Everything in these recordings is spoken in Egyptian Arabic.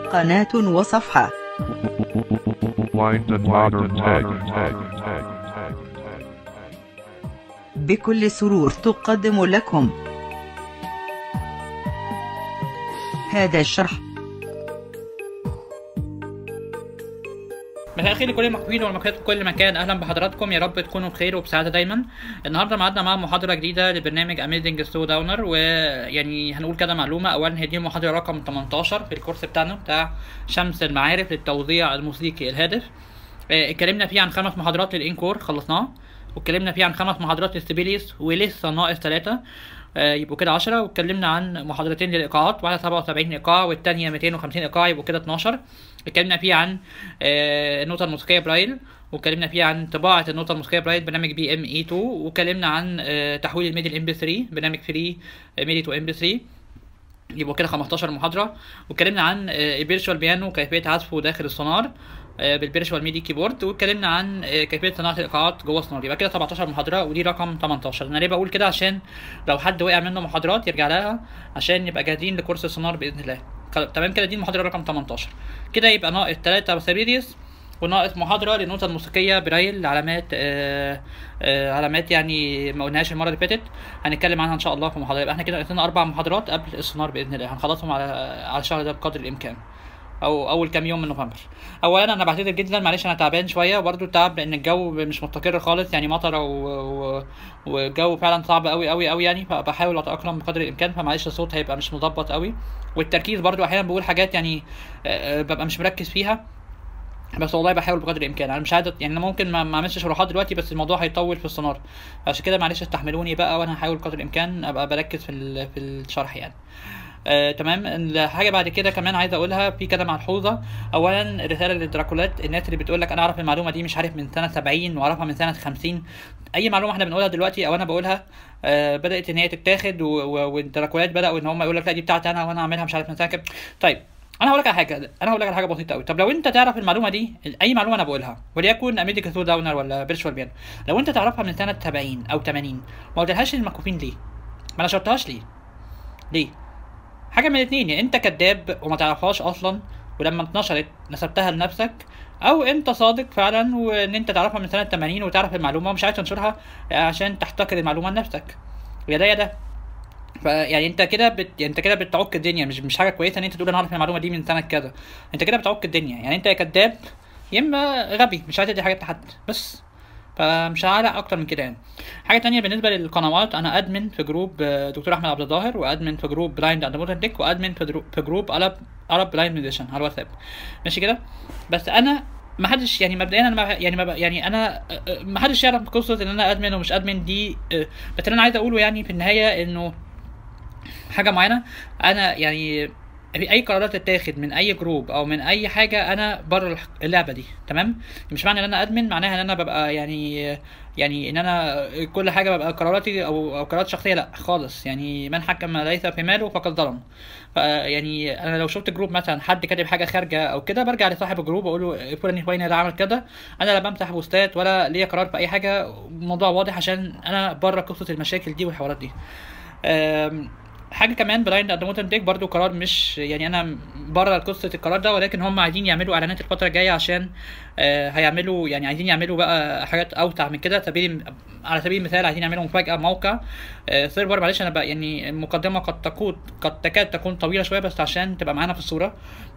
قناة وصفحة Blind and modern tech. بكل سرور تقدم لكم هذا الشرح مساء الخير لكل المحبين والمحبات في كل مكان اهلا بحضراتكم يا رب تكونوا بخير وبسعاده دايما النهارده معادنا مع محاضره جديده لبرنامج اميزنج سلو داونر ويعني هنقول كده معلومه اولا هي دي المحاضره رقم 18 في الكورس بتاعنا بتاع شمس المعارف للتوزيع الموسيقي الهادف آه، اتكلمنا فيه عن خمس محاضرات للانكور خلصناها واتكلمنا فيه عن خمس محاضرات للسيبيليس ولسه ناقص ثلاثه آه، يبقوا كده 10 واتكلمنا عن محاضرتين للايقاعات واحده 77 ايقاع والثانيه 250 ايقاع يبقوا كده 12 اتكلمنا فيه عن آه، النوتة الموسيقية برايل واتكلمنا فيه عن طباعة النوتة الموسيقية برايل برنامج بي ام اي 2 واتكلمنا عن آه، تحويل الميدي لام بي 3 برنامج فري ميدي تو ام بي 3 يبقوا كده 15 محاضرة واتكلمنا عن الفيرتشوال بيانو وكيفية عزفه داخل السونار آه، بالفيرتشوال ميدي كيبورد واتكلمنا عن آه، كيفية صناعة الإيقاعات جوه السونار يبقى كده 17 محاضرة ودي رقم 18 أنا ليه بقول كده عشان لو حد وقع منه محاضرات يرجع لها عشان نبقى جاهزين لكورس السونار بإذن الله خلاص، تمام كده دي المحاضرة رقم 18 كده يبقى ناقص 3 سابيريس وناقص محاضرة للنوتة الموسيقية برايل علامات آه آه علامات يعني ما قلناهاش المرة اللي فاتت هنتكلم عنها إن شاء الله في محاضرة يبقى احنا كده ناقصنا أربع محاضرات قبل السونار بإذن الله هنخلصهم على على الشهر ده بقدر الإمكان او اول كام يوم من نوفمبر اولا انا بعتذر جدا معلش انا تعبان شويه وبرده تعب لان الجو مش مستقر خالص يعني مطره و... و... والجو فعلا صعب قوي قوي قوي يعني فبحاول اتاقلم بقدر الامكان فمعلش الصوت هيبقى مش مظبط قوي والتركيز برضو احيانا بقول حاجات يعني آه، آه، ببقى مش مركز فيها بس والله بحاول بقدر الامكان انا مش عايز يعني انا ممكن ما ما اعملش شروحات دلوقتي بس الموضوع هيطول في السونار عشان كده معلش استحملوني بقى وانا هحاول قدر الامكان ابقى بركز في ال... في الشرح يعني آه، تمام الحاجه بعد كده كمان عايز اقولها في كده ملحوظه اولا رساله للدراكولات الناس اللي بتقول لك انا اعرف المعلومه دي مش عارف من سنه 70 واعرفها من سنه 50 اي معلومه احنا بنقولها دلوقتي او انا بقولها آه بدات ان هي تتاخد و- و- والدراكولات بداوا ان هم يقول لك لا دي بتاعتي انا وانا اعملها مش عارف من سنه كام طيب انا هقول لك على حاجه انا هقول لك على حاجه بسيطه قوي طب لو انت تعرف المعلومه دي اي معلومه انا بقولها وليكن امريكا سو داونر ولا فيرتشوال بيانو لو انت تعرفها من سنه 70 او 80 ما قلتلهاش للمكفوفين ليه ما نشرتهاش ليه ليه حاجه من الاثنين يا انت كذاب وما تعرفهاش اصلا ولما اتنشرت نسبتها لنفسك او انت صادق فعلا وان انت تعرفها من سنه 80 وتعرف المعلومه ومش عايز تنشرها عشان تحتكر المعلومه لنفسك يا ده يا ده فيعني انت كده بت... يعني انت كده بتعك الدنيا مش مش حاجه كويسه ان انت تقول انا عارف المعلومه دي من سنه كذا انت كده بتعك الدنيا يعني انت يا كذاب يا اما غبي مش عايز تدي حاجات لحد بس فمش هعلق اكتر من كده يعني حاجه تانية بالنسبه للقنوات انا ادمن في جروب آه، دكتور احمد عبد الظاهر وادمن في جروب بلايند اند مودرن ديك وادمن في درو- في جروب ارب ارب بلايند ميديشن على الواتساب ماشي كده بس انا ما حدش يعني مبدئيا انا ما يعني ما ب- يعني انا آه، آه، ما حدش يعرف قصه ان انا ادمن ومش ادمن دي آه، بس اللي انا عايز اقوله يعني في النهايه انه حاجه معينه انا يعني في اي قرارات تتاخد من اي جروب او من اي حاجه انا بره الح- اللعبه دي تمام مش معنى ان انا ادمن معناها ان انا ببقى يعني يعني ان انا كل حاجه ببقى قراراتي او او قرارات شخصيه لا خالص يعني من حكم ليس في ماله فقد ظلم ف- يعني انا لو شفت جروب مثلا حد كاتب حاجه خارجه او كده برجع لصاحب الجروب واقول له فلان فلان اللي عمل كده انا لا بمسح بوستات ولا ليا قرار في اي حاجه الموضوع واضح عشان انا بره قصه المشاكل دي والحوارات دي أم، حاجه كمان بلايند اند موتن ديك برضو قرار مش يعني انا بره قصه القرار ده ولكن هم عايزين يعملوا اعلانات الفتره الجايه عشان آه هيعملوا يعني عايزين يعملوا بقى حاجات اوسع من كده سبيل على سبيل المثال عايزين يعملوا مفاجاه موقع آه سيرفر معلش انا بقى يعني المقدمه قد تكون قد تكاد تكون طويله شويه بس عشان تبقى معانا في الصوره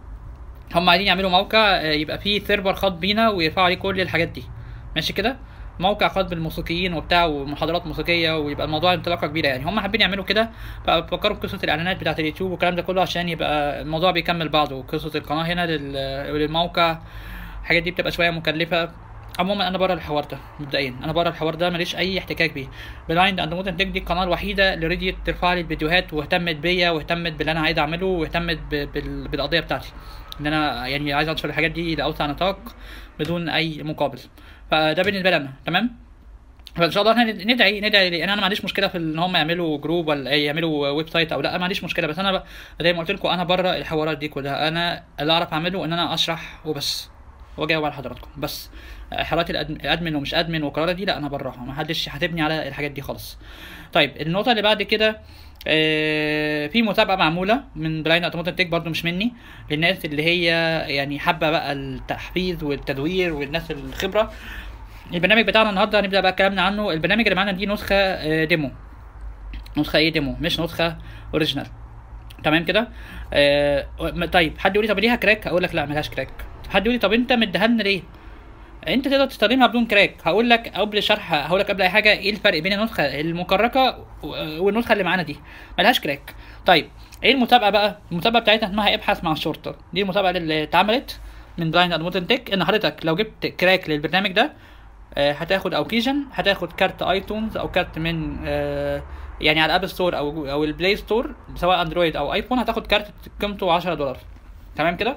هم عايزين يعملوا موقع آه، يبقى فيه سيرفر خاص بينا ويرفعوا عليه كل الحاجات دي ماشي كده موقع خاص بالموسيقيين وبتاع ومحاضرات موسيقيه ويبقى الموضوع انطلاقه كبيره يعني هم حابين يعملوا كده ففكروا بقصه الاعلانات بتاعه اليوتيوب والكلام ده كله عشان يبقى الموضوع بيكمل بعضه قصه القناه هنا لل- للموقع الحاجات دي بتبقى شويه مكلفه عموما انا بره الحوار ده مبدئيا انا بره الحوار ده ماليش اي احتكاك بيه بلايند اند مودرن تك دي القناه الوحيده اللي رضيت ترفع لي الفيديوهات واهتمت بيا واهتمت باللي انا عايز اعمله واهتمت ب- بال- بالقضيه بتاعتي ان انا يعني عايز انشر الحاجات دي لاوسع نطاق بدون اي مقابل فده بالنسبه لي انا تمام فان شاء الله احنا ندعي ندعي لان انا ما عنديش مشكله في ان هم يعملوا جروب ولا يعملوا ويب سايت او لا ما عنديش مشكله بس انا ب- زي ما قلت لكم انا بره الحوارات دي كلها انا اللي اعرف اعمله ان انا اشرح وبس واجاوب على حضراتكم بس حالات الأدم- الادمن ومش ادمن والقرارات دي لا انا براها ما حدش يحاسبني على الحاجات دي خالص طيب النقطه اللي بعد كده آه، في مسابقه معموله من بلاين اوتوماتيك تيك برضو مش مني للناس اللي هي يعني حابه بقى التحفيز والتدوير والناس الخبره البرنامج بتاعنا النهارده هنبدا بقى كلامنا عنه البرنامج اللي معانا دي نسخه آه، ديمو نسخه ايه ديمو مش نسخه اوريجينال تمام كده آه م- طيب حد يقول لي طب ليها كراك اقول لك لا ملهاش كراك حد يقول لي طب انت مديها لنا ليه انت تقدر تستخدمها بدون كراك هقول لك قبل الشرح هقول لك قبل اي حاجه ايه الفرق بين النسخه المكركه و- والنسخه اللي معانا دي ملهاش كراك طيب ايه المسابقه بقى المسابقه بتاعتنا اسمها ابحث مع الشرطه دي المسابقه اللي اتعملت من بلايند ادموتن تك ان حضرتك لو جبت كراك للبرنامج ده آه، هتاخد اوكيجن هتاخد كارت ايتونز او كارت من آه، يعني على الاب ستور او او البلاي ستور سواء اندرويد او ايفون هتاخد كارت قيمته 10 دولار تمام كده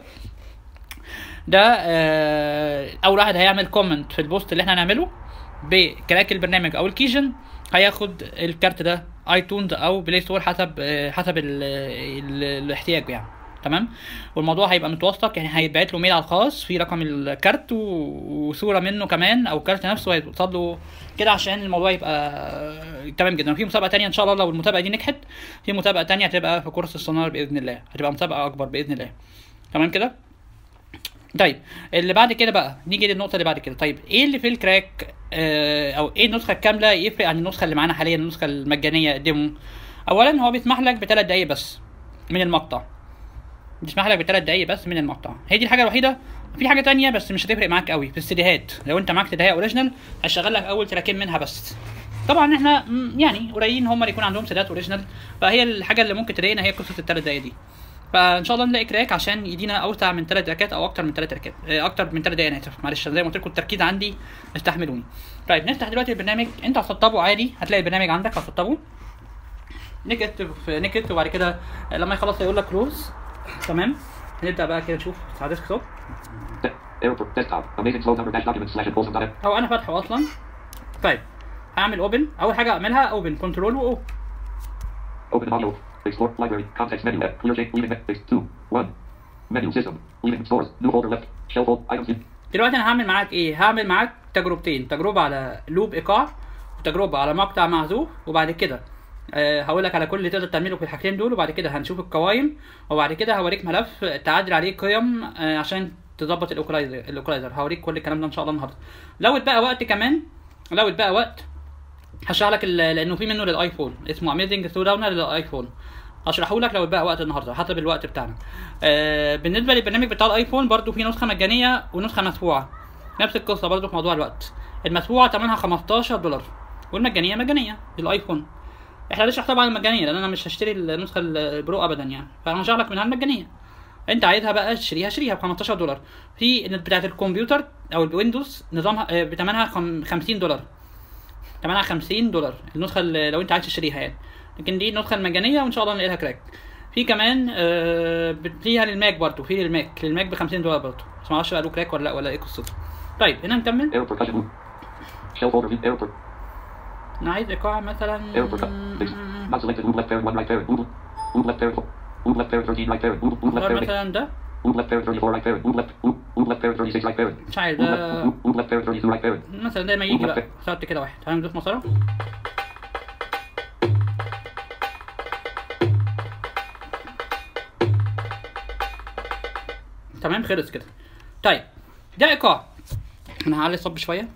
ده آه، اول واحد هيعمل كومنت في البوست اللي احنا هنعمله بكراك البرنامج او الكيجن هياخد الكارت ده ايتونز او بلاي ستور حسب آه، حسب ال ال الاحتياج يعني تمام والموضوع هيبقى متوثق يعني هيتبعت له ميل على الخاص في رقم الكارت و- وصوره منه كمان او الكارت نفسه هيتوصل له كده عشان الموضوع يبقى آه، تمام جدا وفي مسابقه تانية ان شاء الله لو المسابقه دي نجحت في مسابقه تانية هتبقى في كورس السونار باذن الله هتبقى مسابقه اكبر باذن الله تمام كده طيب اللي بعد كده بقى نيجي للنقطه اللي بعد كده طيب ايه اللي في الكراك آه او ايه النسخه الكامله يفرق عن النسخه اللي معانا حاليا النسخه المجانيه الديمو اولا هو بيسمح لك بثلاث دقايق بس من المقطع بيسمح لك بثلاث دقايق بس من المقطع هي دي الحاجه الوحيده في حاجه تانية بس مش هتفرق معاك قوي في السيديهات لو انت معاك سيديهات اوريجينال هيشغل لك اول تراكين منها بس طبعا احنا م، يعني قليلين هم اللي يكون عندهم سيديهات اوريجينال فهي الحاجه اللي ممكن تضايقنا هي قصه الثلاث دقايق دي فان شاء الله نلاقي كراك عشان يدينا اوسع من ثلاث تراكات او اكتر من ثلاث تراكات آه، اكتر من ثلاث دقايق انا اسف معلش زي ما قلت لكم التركيز عندي استحملوني طيب نفتح دلوقتي البرنامج انت هتسطبه عادي هتلاقي البرنامج عندك هتسطبه نكت في نكت وبعد كده لما يخلص هيقول لك كلوز تمام نبدا بقى كده نشوف على ديسك توب Airport desktop. Amazing flow number dash documents slash impulsive dot هو انا فاتحه اصلا طيب هعمل اوبن اول حاجه اعملها اوبن كنترول و Open audio. Explore library. Context menu. F. Clear shape. Leaving menu. Two. One. Menu system. Leaving stores. New folder left. Shell fold. Items. in- دلوقتي انا هعمل معاك ايه هعمل معاك تجربتين تجربه على لوب ايقاع وتجربه على مقطع معزوف وبعد كده أه هقول لك على كل اللي تقدر تعمله في الحاجتين دول وبعد كده هنشوف القوائم وبعد كده هوريك ملف تعدل عليه قيم أه عشان تظبط الاوكلايزر الاوكلايزر هوريك كل الكلام ده ان شاء الله النهارده لو اتبقى وقت كمان لو اتبقى وقت هشرح لك ال- لانه في منه للايفون اسمه اميزنج سلو داونر للايفون هشرحه لك لو اتبقى وقت النهارده حسب الوقت بتاعنا آه بالنسبه للبرنامج بتاع الايفون برضو في نسخه مجانيه ونسخه مدفوعه نفس القصه برضو في موضوع الوقت المدفوعه ثمنها 15 دولار والمجانيه مجانيه للايفون احنا هنشرح طبعا المجانيه لان انا مش هشتري النسخه البرو ابدا يعني فانا هشرح لك منها المجانيه انت عايزها بقى تشتريها شتريها ب 15 دولار في بتاعه الكمبيوتر او الويندوز نظامها آه، بتمنها خم- 50 دولار تمنها 50 دولار النسخه اللي لو انت عايز تشتريها يعني لكن دي النسخه المجانيه وان شاء الله نلاقي لها كراك في كمان آه بت- فيها للماك برضه في للماك للماك ب 50 دولار برضه بس ما اعرفش بقى له كراك ولا لا ولا ايه قصته طيب هنا نكمل Air percussion. Move. Shell folder. View. Air per. انا عايز ايقاع مثلا Air percussion. Fix. Not selected. Move left parent. One right parent. Move. Move left parent. Move left parent. Thirteen right parent. Move. Move left اختار parent. مثلا ده Move left parent. Thirty-four right parent. Move left. Move. Move left parent. Thirty-six right parent. مش عارف Move ده left. Move- Move left parent. Thirty-two right parent. مثلا ده ما يجي بقى اخترت كده واحد هندوس مسطره تمام خلص كده طيب ده ايقاع انا هعلي الصب شويه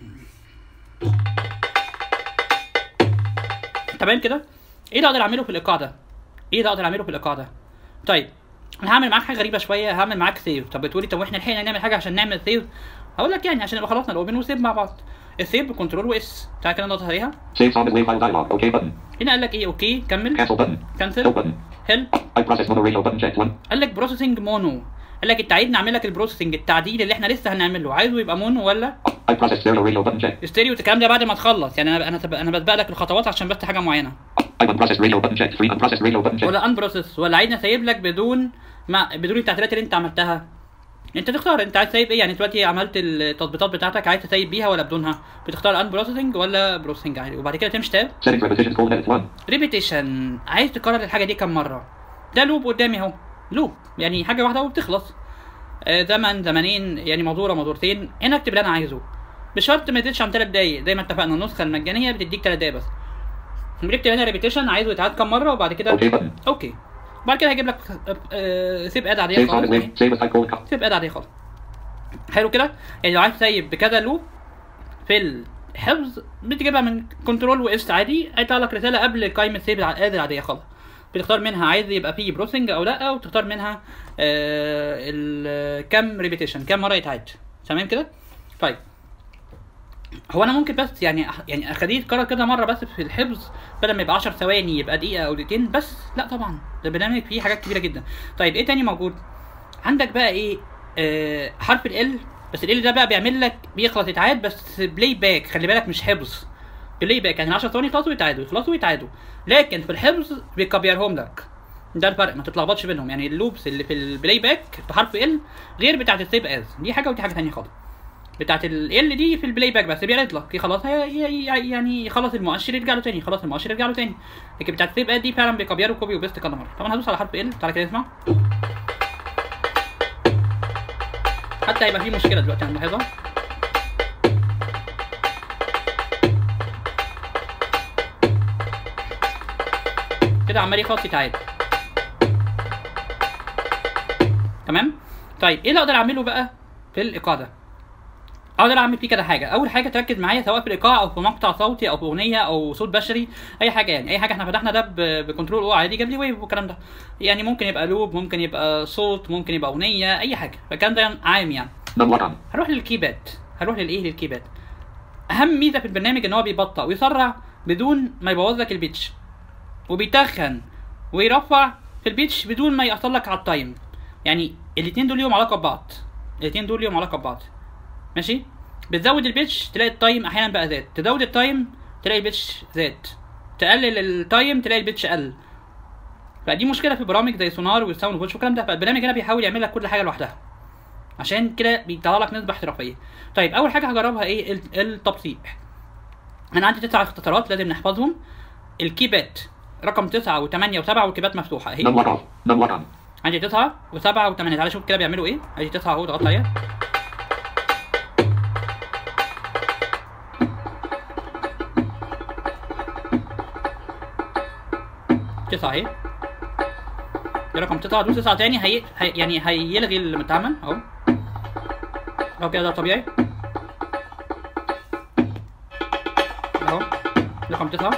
تمام كده ايه اللي اقدر اعمله في الايقاع ده ايه اللي اقدر اعمله في الايقاع ده طيب انا هعمل معاك حاجه غريبه شويه هعمل معاك سيف طب بتقولي طب واحنا لحقنا نعمل حاجه عشان نعمل سيف هقول لك يعني عشان نبقى خلصنا الاوبن وسيف مع بعض السيف بكنترول واس تعالى كده نضغط عليها Save song as wave file dialog. OK button. هنا قال لك ايه اوكي كمل Cancel button. Help كنسل button. هيلب I process mono radio button checked. One. قال لك بروسيسنج مونو قال لك انت عايز نعمل لك البروسيسنج التعديل اللي احنا لسه هنعمله عايزه يبقى مونو ولا I process stereo radio button checked. ستيريو الكلام ده بعد ما تخلص يعني انا انا انا بسبق لك الخطوات عشان بس حاجه معينه I unprocessed radio button checked. Free unprocessed radio button checked. ولا ان بروسيس ولا عايزني اسيب لك بدون ما بدون التعديلات اللي انت عملتها انت تختار انت عايز تسيب ايه يعني دلوقتي عملت التطبيقات بتاعتك عايز تسيب بيها ولا بدونها بتختار ان بروسيسنج ولا بروسيسنج عادي وبعد كده تمشي تاب Settings repetition colon edit. One. ريبيتيشن عايز تكرر الحاجه دي كم مره ده لوب قدامي اهو لوب يعني حاجه واحده وبتخلص آه، زمن زمنين يعني موضوع موضوعتين هنا اكتب اللي انا عايزه بشرط ما يزيدش عن 3 دقايق زي ما اتفقنا النسخه المجانيه بتديك 3 دقايق بس جبت هنا ريبيتيشن عايزه يتعاد كام مره وبعد كده OK button. اوكي بعد كده هيجيب لك آه، سيب اد عاديه Save time خالص as اهي. name. Save as type colon com. سيب اد عاديه خالص حلو كده يعني لو عايز تسيب بكذا لوب في الحفظ بتجيبها من كنترول واس عادي هيطلع لك رساله قبل قائمه سيب اد العاديه خالص بتختار منها عايز يبقى فيه بروسنج او لا وتختار منها آه ال- كام ريبيتيشن كام مره يتعاد تمام كده طيب هو انا ممكن بس يعني أح- يعني اخليه يتكرر كده مره بس في الحفظ بدل ما يبقى 10 ثواني يبقى دقيقه او دقيقتين بس لا طبعا ده برنامج فيه حاجات كبيره جدا طيب ايه تاني موجود عندك بقى ايه آه حرف ال بس ال ده بقى بيعمل لك بيخلص يتعاد بس بلاي باك خلي بالك مش حفظ بلاي باك يعني 10 ثواني يخلصوا يتعادوا يخلصوا يتعادوا لكن في الحفظ بيكبرهم لك ده الفرق ما تتلخبطش بينهم يعني اللوبس اللي في البلاي باك بحرف ال غير بتاعت السيف از دي حاجه ودي حاجه ثانيه خالص بتاعت ال دي في البلاي باك بس بيعرض لك خلاص هي هي- يعني يخلص المؤشر يرجع له تاني يخلص المؤشر يرجع له تاني لكن بتاعت السيف از دي فعلا بيكبروا كوبي وبيست كذا مره طبعا هدوس على حرف ال تعالى كده اسمع حتى هيبقى في مشكله دلوقتي هنلاحظها كده عمال يخلص يتعاد تمام طيب ايه اللي اقدر اعمله بقى في الايقاع ده اقدر اعمل فيه كده حاجه اول حاجه تركز معايا سواء في الايقاع او في مقطع صوتي او في اغنيه او صوت بشري اي حاجه يعني اي حاجه احنا فتحنا ده ب- بكنترول او عادي جاب لي ويف والكلام ده يعني ممكن يبقى لوب ممكن يبقى صوت ممكن يبقى اغنيه اي حاجه فالكلام ده عام يعني None lock on. هروح للكيباد هروح للايه للكيباد اهم ميزه في البرنامج ان هو بيبطأ ويسرع بدون ما يبوظ لك البيتش وبيتخن ويرفع في البيتش بدون ما يأثر لك على التايم يعني الاتنين دول ليهم علاقه ببعض الاتنين دول ليهم علاقه ببعض ماشي بتزود البيتش تلاقي التايم احيانا بقى زاد تزود التايم تلاقي البيتش زاد تقلل التايم تلاقي البيتش قل فدي مشكله في برامج زي سونار والساوند فوتش والكلام ده فالبرنامج هنا بيحاول يعمل لك كل حاجه لوحدها عشان كده بيطلع لك نسبه احترافيه طيب اول حاجه هجربها ايه ال- التبسيط انا عندي تسع اختصارات لازم نحفظهم الكيبات رقم تسعة وثمانية وسبعة والكيبات مفتوحة اهي None lock off. None lock on. عندي تسعة وسبعة وثمانية تعالى شوف كده بيعملوا ايه ادي تسعة اهو ضغطت عليها تسعة اهي دي رقم تسعة دوس تسعة تاني هي... هي... يعني هيلغي اللي متعمل اهو اهو كده ده طبيعي اهو رقم تسعة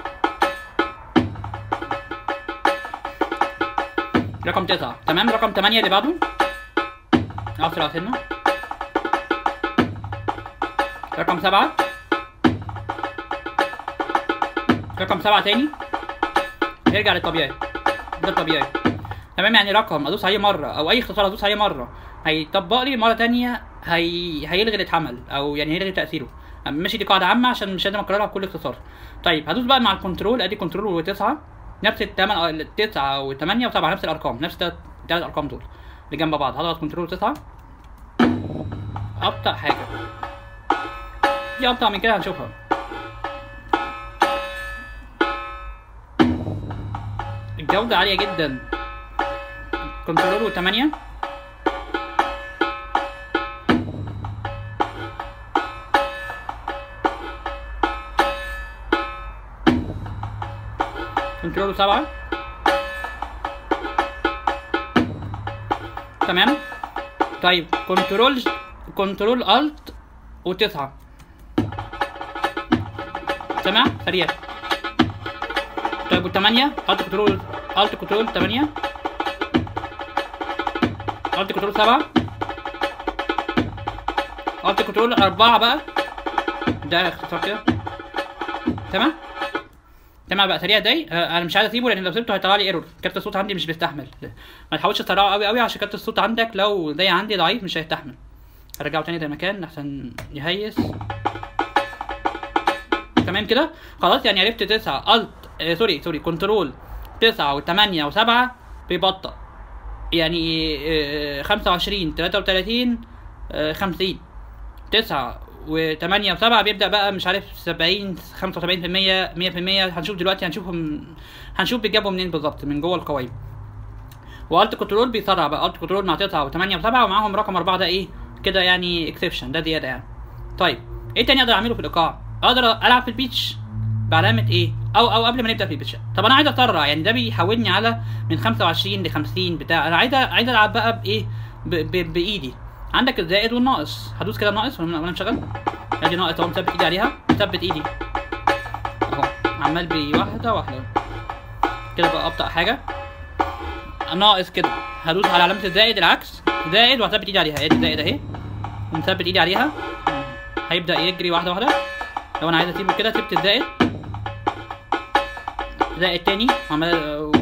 رقم تسعة تمام رقم تمانية اللي بعده أسرع سنة رقم سبعة رقم سبعة تاني يرجع للطبيعي ده الطبيعي تمام يعني رقم ادوس عليه مره او اي اختصار ادوس عليه مره هيطبق لي مره تانية هي... هيلغي اللي اتعمل او يعني هيلغي تاثيره ماشي دي قاعده عامه عشان مش لازم اكررها بكل اختصار طيب هدوس بقى مع الكنترول ادي كنترول وتسعة نفس التمن التسعة وثمانية وسبعة نفس الارقام نفس التلات التلات ارقام دول اللي جنب بعض هضغط كنترول تسعة ابطأ حاجه دي ابطأ من كده هنشوفها الجودة عالية جدا كنترول وثمانية كنترول سبعة تمام طيب كنترول كنترول الت وتسعة سمع سريع طيب والثمانية الت كنترول الت كنترول ثمانية الت كنترول سبعة الت كنترول أربعة بقى ده اختصار كده تمام تمام بقى سريع داي آه، انا مش عايز اسيبه لان لو سبته هيطلع لي ايرور كارت الصوت عندي مش بيستحمل ما تحاولش تسرعه قوي قوي عشان كارت الصوت عندك لو زي عندي ضعيف مش هيستحمل هرجعه تاني زي ما كان احسن يهيس تمام كده خلاص يعني عرفت تسعة الت آه سوري سوري كنترول تسعة وثمانية وسبعة بيبطأ يعني آه خمسة وعشرين تلاتة وتلاتين آه خمسين تسعة وثمانية وسبعة بيبدأ بقى مش عارف سبعين خمسة وسبعين في المية مية في المية هنشوف دلوقتي هنشوفهم هنشوف بيجابوا منين بالظبط من جوه القوايم والت كنترول بيسرع بقى الت كنترول مع تسعة وثمانية وسبعة ومعاهم رقم أربعة ده إيه كده يعني اكسبشن ده زيادة يعني طيب إيه تاني أقدر أعمله في الإيقاع؟ أقدر ألعب في البيتش بعلامه ايه او او قبل ما نبدا في البيتش طب انا عايز اسرع يعني ده بيحولني على من 25 ل 50 بتاع انا عايز عايز العب بقى بايه ب... ب... بايدي عندك الزائد والناقص هدوس كده ناقص وانا وأنا مشغل ادي ناقص اهو مثبت ايدي عليها مثبت ايدي اهو عمال بي واحده واحده كده بقى ابطا حاجه ناقص كده هدوس على علامه الزائد العكس زائد وهثبت ايدي عليها ادي زائد اهي ومثبت ايدي عليها هيبدا يجري واحده واحده لو انا عايز اسيبه كده سبت الزائد زائد تاني وعمال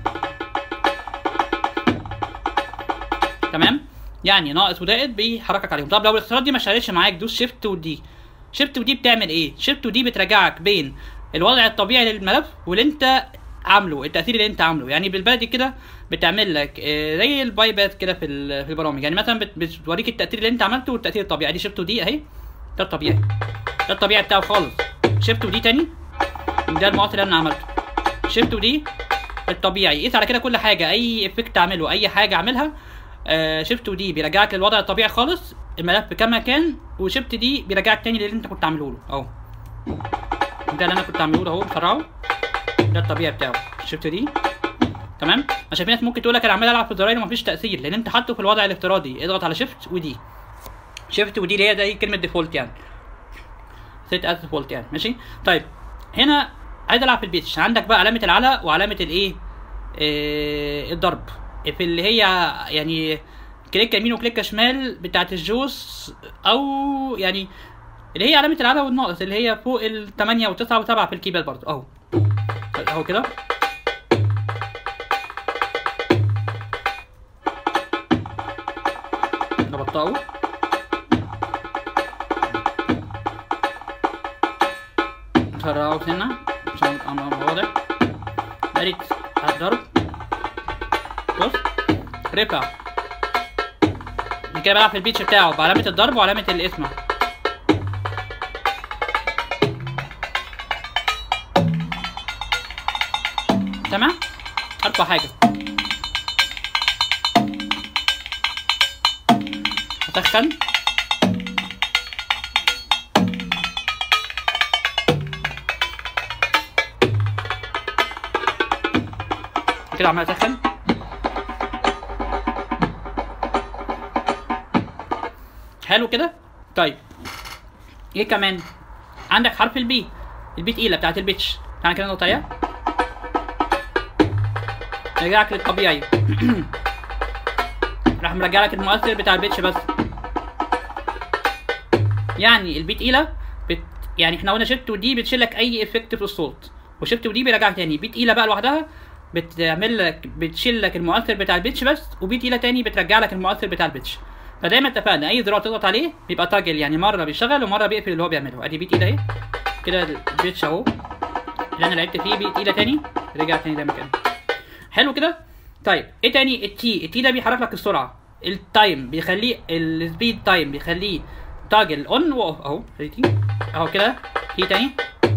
تمام يعني ناقص وزائد بيحركك عليهم طب لو الاختيارات دي ما اشتغلتش معاك دوس شيفت ودي شيفت ودي بتعمل ايه شيفت ودي بترجعك بين الوضع الطبيعي للملف واللي انت عامله التاثير اللي انت عامله يعني بالبلدي كده بتعمل لك آه، زي الباي باس كده في ال- في البرامج يعني مثلا بت- بتوريك التاثير اللي انت عملته والتاثير الطبيعي دي شيفت ودي اهي ده الطبيعي ده الطبيعي بتاعه خالص شيفت ودي تاني ده المؤثر اللي انا عملته شيفت ودي الطبيعي قيس على كده كل حاجه اي افكت اعمله اي حاجه اعملها آه شيفت ودي بيرجعك للوضع الطبيعي خالص الملف كما كان وشيفت دي بيرجعك تاني للي انت كنت عامله له اهو ده اللي انا كنت عامله له اهو بسرعه ده الطبيعي بتاعه شيفت دي تمام عشان في ناس ممكن تقول لك انا عمال العب في الزراير ومفيش تاثير لان انت حاطه في الوضع الافتراضي اضغط على شيفت ودي شيفت ودي اللي هي زي كلمه ديفولت يعني سيت از ديفولت يعني ماشي طيب هنا عايز العب في البيتش عندك بقى علامه العلى وعلامه الايه آه الضرب في اللي هي يعني كليك يمين وكليك شمال بتاعت الجوس او يعني اللي هي علامه العلى والناقص اللي هي فوق ال 8 و9 و7 في الكيباد برضه اهو اهو كده نبطئه نسرعه سنة عشان يبقى واضح بقيت الضرب بص رفع كده بلعب في البيتش بتاعه بعلامة الضرب وعلامة الاسم تمام ارفع حاجة اسخن كده عمال اسخن حلو كده طيب ايه كمان عندك حرف البي البي تقيله بتاعت البيتش تعالى كده نقطه عليها رجعك للطبيعي راح مرجع لك المؤثر بتاع البيتش بس يعني البي تقيله بت... يعني احنا قلنا شيفت ودي بتشيل لك اي افكت في الصوت وشيفت ودي بيرجعك تاني بي تقيله بقى لوحدها بتعمل لك بتشيل لك المؤثر بتاع البيتش بس وبي تقيله تاني بترجع لك المؤثر بتاع البيتش فدايما اتفقنا اي زرار تضغط عليه بيبقى تاجل يعني مره بيشتغل ومره بيقفل اللي هو بيعمله ادي بي تقيله اهي كده البيتش اهو اللي انا لعبت فيه بي تقيله تاني رجع تاني زي ما كان حلو كده طيب ايه تاني التي التي ده بيحرك لك السرعه التايم بيخليه السبيد تايم بيخليه تاجل اون واوف اهو تي اهو كده تي تاني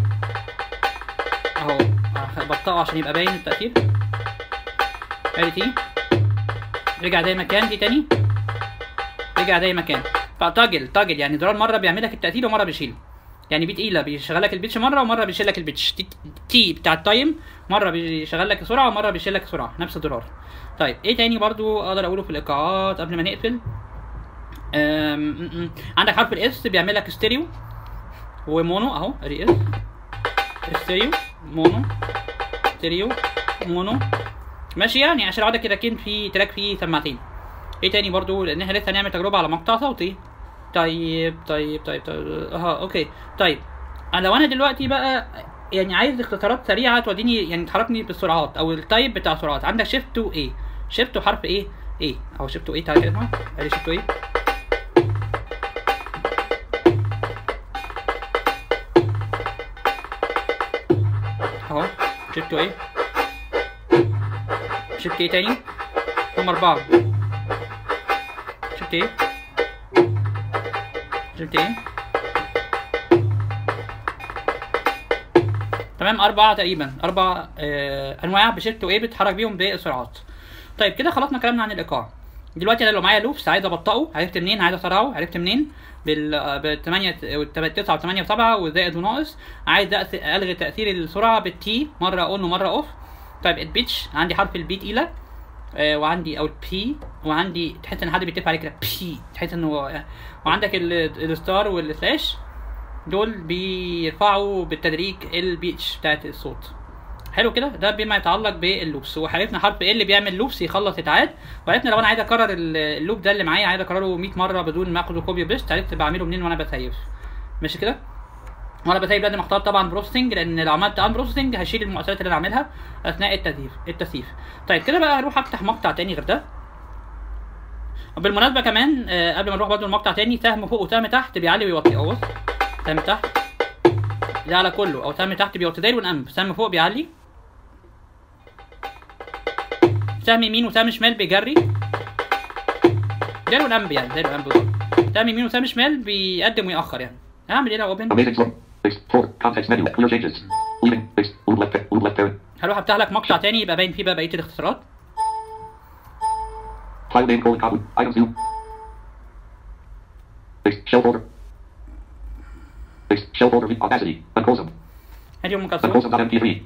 اهو بطئه عشان يبقى باين التاثير ادي تي رجع زي ما كان دي تاني رجع زي ما كان فتاجل تاجل يعني زرار مره بيعمل لك التاثير ومره بيشيل يعني بي تقيله بيشغل لك البيتش مره ومره بيشيل لك البيتش تي, تي بتاع التايم مره بيشغل لك السرعه ومره بيشيل لك السرعه نفس الزرار طيب ايه تاني برضو اقدر اقوله في الايقاعات قبل ما نقفل أم م- م. عندك حرف الاس بيعمل لك ستيريو ومونو اهو ادي اس ستيريو مونو ستيريو مونو ماشي يعني عشان العاده كده كان في تراك فيه سماعتين ايه تاني برضو لان احنا لسه هنعمل تجربه على مقطع صوتي طيب طيب طيب طيب اه اوكي طيب انا لو انا دلوقتي بقى يعني عايز اختصارات سريعه توديني يعني تحركني بالسرعات او التايب بتاع سرعات عندك شيفت و ايه شيفت وحرف ايه ايه او شيفت و ايه تعالى كده اسمع ادي شيفت و ايه اهو شيفت و ايه شيفت ايه تاني هم اربعه شفت ايه شفت ايه تمام أربعة تقريبا أربع آه أنواع بشفت وإيه بتتحرك بيهم بالسرعات طيب كده خلصنا كلامنا عن الإيقاع دلوقتي انا لو معايا لوبس عايز ابطئه عرفت منين عايز اسرعه عرفت منين بال بال 8 9 و8 و7 وزائد وناقص عايز أقس- الغي تاثير السرعه بالتي مره اون ومره اوف طيب البيتش عندي حرف البي تقيله آه وعندي او البي وعندي تحس ان حد بيتف عليه كده بي تحس انه وعندك ال- الستار والسلاش دول بيرفعوا بالتدريج البيتش بتاعت الصوت حلو كده ده بما يتعلق باللوبس وعرفنا حرف ال بيعمل لوبس يخلص يتعاد وعرفنا لو انا عايز اكرر ال- اللوب ده اللي معايا عايز اكرره 100 مره بدون ما اخده كوبي بيست عرفت بعمله منين وانا بسيف ماشي كده وانا بسيب لازم اختار طبعا بروسيسنج لان لو عملت ان بروسيسنج هشيل المؤثرات اللي انا عاملها اثناء التسييف التسييف طيب كده بقى هروح افتح مقطع تاني غير ده وبالمناسبه كمان آه، قبل ما نروح برضه المقطع تاني سهم فوق وسهم تحت بيعلي ويوطي اهو بص سهم تحت ده على كله او سهم تحت بيوطي زي الانب سهم فوق بيعلي سهم يمين وسهم شمال بيجري زي الانب يعني زي الانب بالظبط سهم يمين وسهم شمال بيقدم ويأخر يعني هعمل ايه لو اوبن Amazing slow. Base. Four. Context menu. Clear changes. Leaving. Base. Move left. Move left parent. هروح افتح لك مقطع تاني يبقى باين فيه بقى بقيه الاختصارات File name colon copy. Items view. Base. Shell folder. Base. Shell folder. Audacity. Unclosum. ادي ام كلثوم Unclosum.mp3.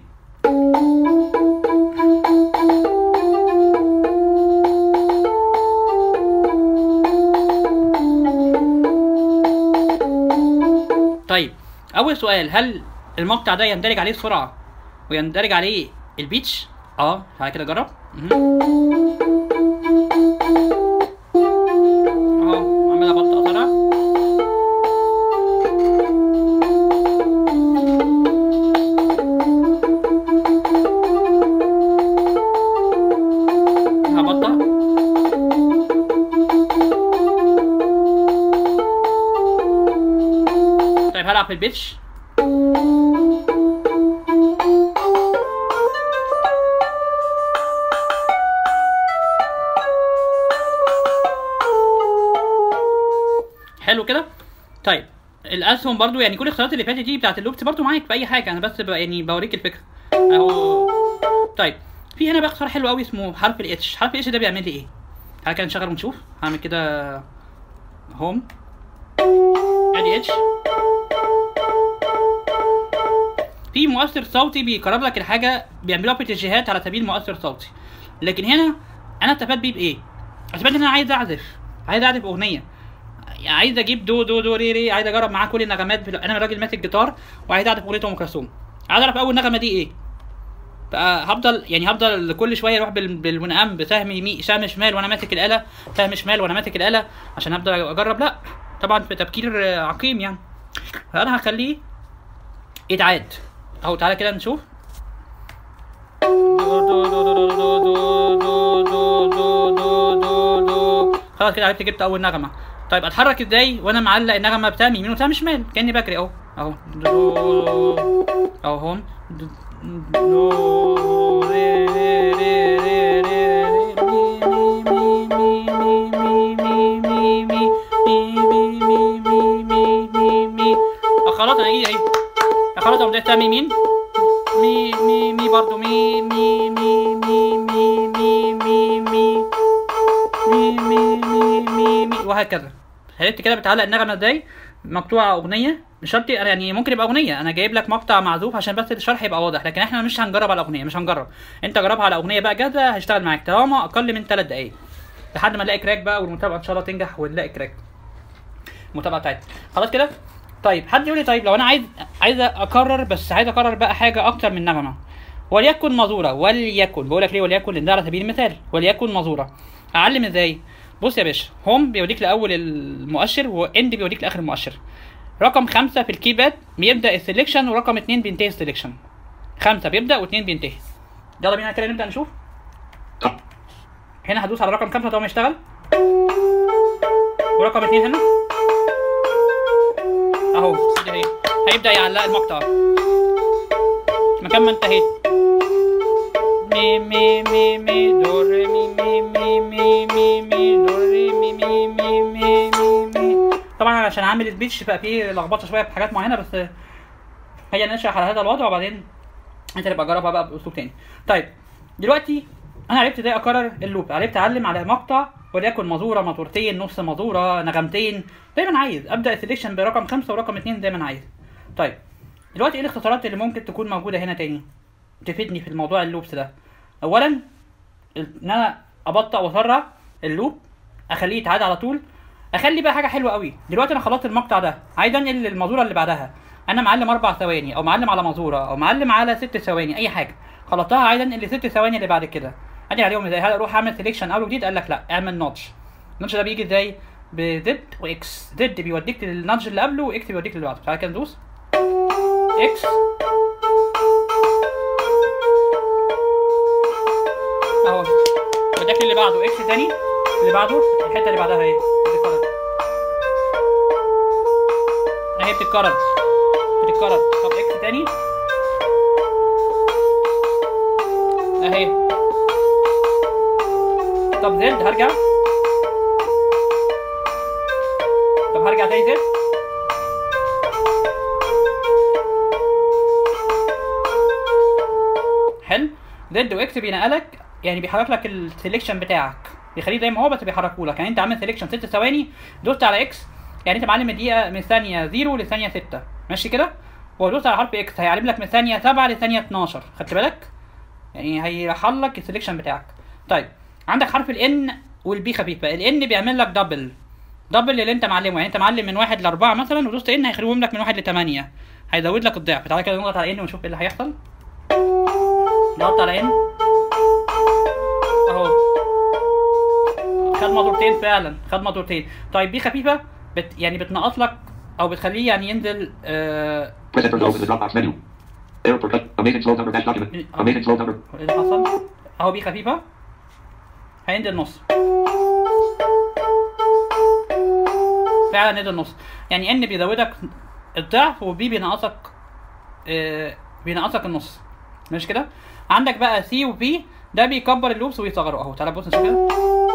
طيب اول سؤال هل المقطع ده يندرج عليه السرعه ويندرج عليه البيتش اه تعالى كده جرب مهم. اهو عمال ابطأ سرعه هبطأ طيب هلعب في البيتش حلو كده طيب الاسهم برضو يعني كل الاختيارات اللي فاتت دي بتاعت اللوبس برضو معاك في اي حاجه انا بس ب- يعني بوريك الفكره اهو طيب في هنا بقى اختيار حلو قوي اسمه حرف الاتش حرف الاتش ده بيعمل لي ايه تعالى كده نشغل ونشوف هعمل كده هوم ادي اتش في مؤثر صوتي بيقرب لك الحاجه بيعملوها باتجاهات على سبيل مؤثر صوتي لكن هنا انا استفاد بيه بايه استفاد ان انا عايز اعزف عايز اعزف اغنيه عايز اجيب دو دو دو ري ري عايز اجرب معاه كل النغمات في... انا راجل ماسك جيتار وعايز اعزف اغنيه ام كلثوم عايز اعرف اول نغمه دي ايه بقى هفضل يعني هفضل كل شويه اروح بال... بالمنقام بسهم يمين سهم شمال وانا ماسك الاله سهم شمال وانا ماسك الاله عشان افضل اجرب لا طبعا في تفكير آه، عقيم يعني فانا هخليه يتعاد اهو تعالى كده نشوف دو دو دو دو دو دو دو دو دو دو دو. خلاص كده عرفت جبت اول نغمه طيب اتحرك ازاي وانا معلق النغمه بسهم يمين وسهم شمال كاني بجري اهو اهو دو اهو هم دو دو ري ري ري ري ري ري مي مي مي مي مي مي مي مي مي مي مي مي مي آه، خلاص انا ايدي اهي آه، خلاص انا بدأت سهم يمين مي مي مي برضو مي مي مي مي مي مي مي مي مي مي مي مي مي وهكذا عرفت كده بتعلق النغمه ازاي مقطوعه اغنيه مش شرط انا يعني ممكن يبقى اغنيه انا جايب لك مقطع معزوف عشان بس الشرح يبقى واضح لكن احنا مش هنجرب على اغنيه مش هنجرب انت جربها على اغنيه بقى جاهزه هشتغل معاك طالما اقل من 3 دقايق لحد ما نلاقي كراك بقى والمتابعه ان شاء الله تنجح ونلاقي كراك المتابعه بتاعتنا خلاص كده طيب حد يقول لي طيب لو انا عايز عايز اكرر بس عايز اكرر بقى حاجه اكتر من نغمه وليكن مزوره وليكن بقول لك ليه وليكن لان ده على سبيل المثال وليكن مزوره اعلم ازاي بص يا باشا هوم بيوديك لاول المؤشر واند بيوديك لاخر المؤشر رقم خمسة في الكيباد بيبدأ السلكشن ورقم اتنين بينتهي السلكشن خمسة بيبدأ واتنين بينتهي يلا بينا كده نبدأ نشوف هنا هدوس على رقم خمسة طبعا يشتغل ورقم اتنين هنا اهو كده اهي هيبدأ يعلق المقطع مكان ما انتهيت مي مي مي مي دو ري مي مي مي مي مي مي دو ري مي مي مي مي مي مي طبعا عشان عامل البيتش بقى فيه لخبطه شويه في حاجات معينه بس هي نشرح على هذا الوضع وبعدين انت تبقى جربها بقى باسلوب تاني طيب دلوقتي انا عرفت ازاي اكرر اللوب عرفت اعلم على مقطع وليكن مزوره مزورتين نص مزوره نغمتين زي ما انا عايز ابدا السليكشن برقم خمسه ورقم اتنين زي ما انا عايز طيب دلوقتي ايه الاختصارات اللي ممكن تكون موجوده هنا تاني تفيدني في الموضوع اللوبس ده اولا ان انا ابطأ واسرع اللوب اخليه يتعاد على طول اخلي بقى حاجه حلوه قوي دلوقتي انا خلصت المقطع ده عايز انقل المزوره اللي بعدها انا معلم اربع ثواني او معلم على مزوره او معلم على ست ثواني اي حاجه خلصتها عايز انقل لست ثواني اللي بعد كده ادي عليهم ازاي هل اروح اعمل سيلكشن اول جديد قال لك لا اعمل نوتش النوتش ده بيجي ازاي بزد واكس زد بيوديك للنوتش اللي قبله واكس بيوديك اللي بعده تعالى كده ندوس اكس اهو وداك اللي بعده اكس تاني اللي بعده الحته اللي بعدها اهي بتتكرر اهي بتتكرر بتتكرر طب اكس تاني اهي طب زد هرجع طب هرجع تاني زد حلو زد واكس بينقلك يعني بيحرك لك السليكشن بتاعك بيخليه زي ما هو بس بيحركه لك يعني انت عامل سليكشن 6 ثواني دوست على اكس يعني انت معلم الدقيقه من ثانيه 0 لثانيه 6 ماشي كده ودوست على حرف اكس هيعلم لك من ثانيه 7 لثانيه 12 خدت بالك يعني هيرحل لك السليكشن بتاعك طيب عندك حرف الان والبي خفيف بقى الان بيعمل لك دبل دبل اللي انت معلمه يعني انت معلم من واحد لاربعه مثلا ودوست ان هيخليهم لك من واحد لثمانيه هيزود لك الضعف تعالى كده نضغط على ان ونشوف ايه اللي هيحصل نضغط على ان اهو خد مضورتين فعلا خد مضورتين طيب بي خفيفه بت يعني بتنقص لك او بتخليه يعني ينزل آه Press enter to open the Dropbox menu. Error per cut. Amazing slow number dash document. Amazing slow number. ايه اللي حصل اهو بي خفيفه هينزل نص فعلا نزل نص يعني ان بيزودك الضعف وبي بينقصك آه بينقصك النص مش كده عندك بقى سي وبي ده بيكبر اللوبس ويصغره اهو تعالى بص نشوف كده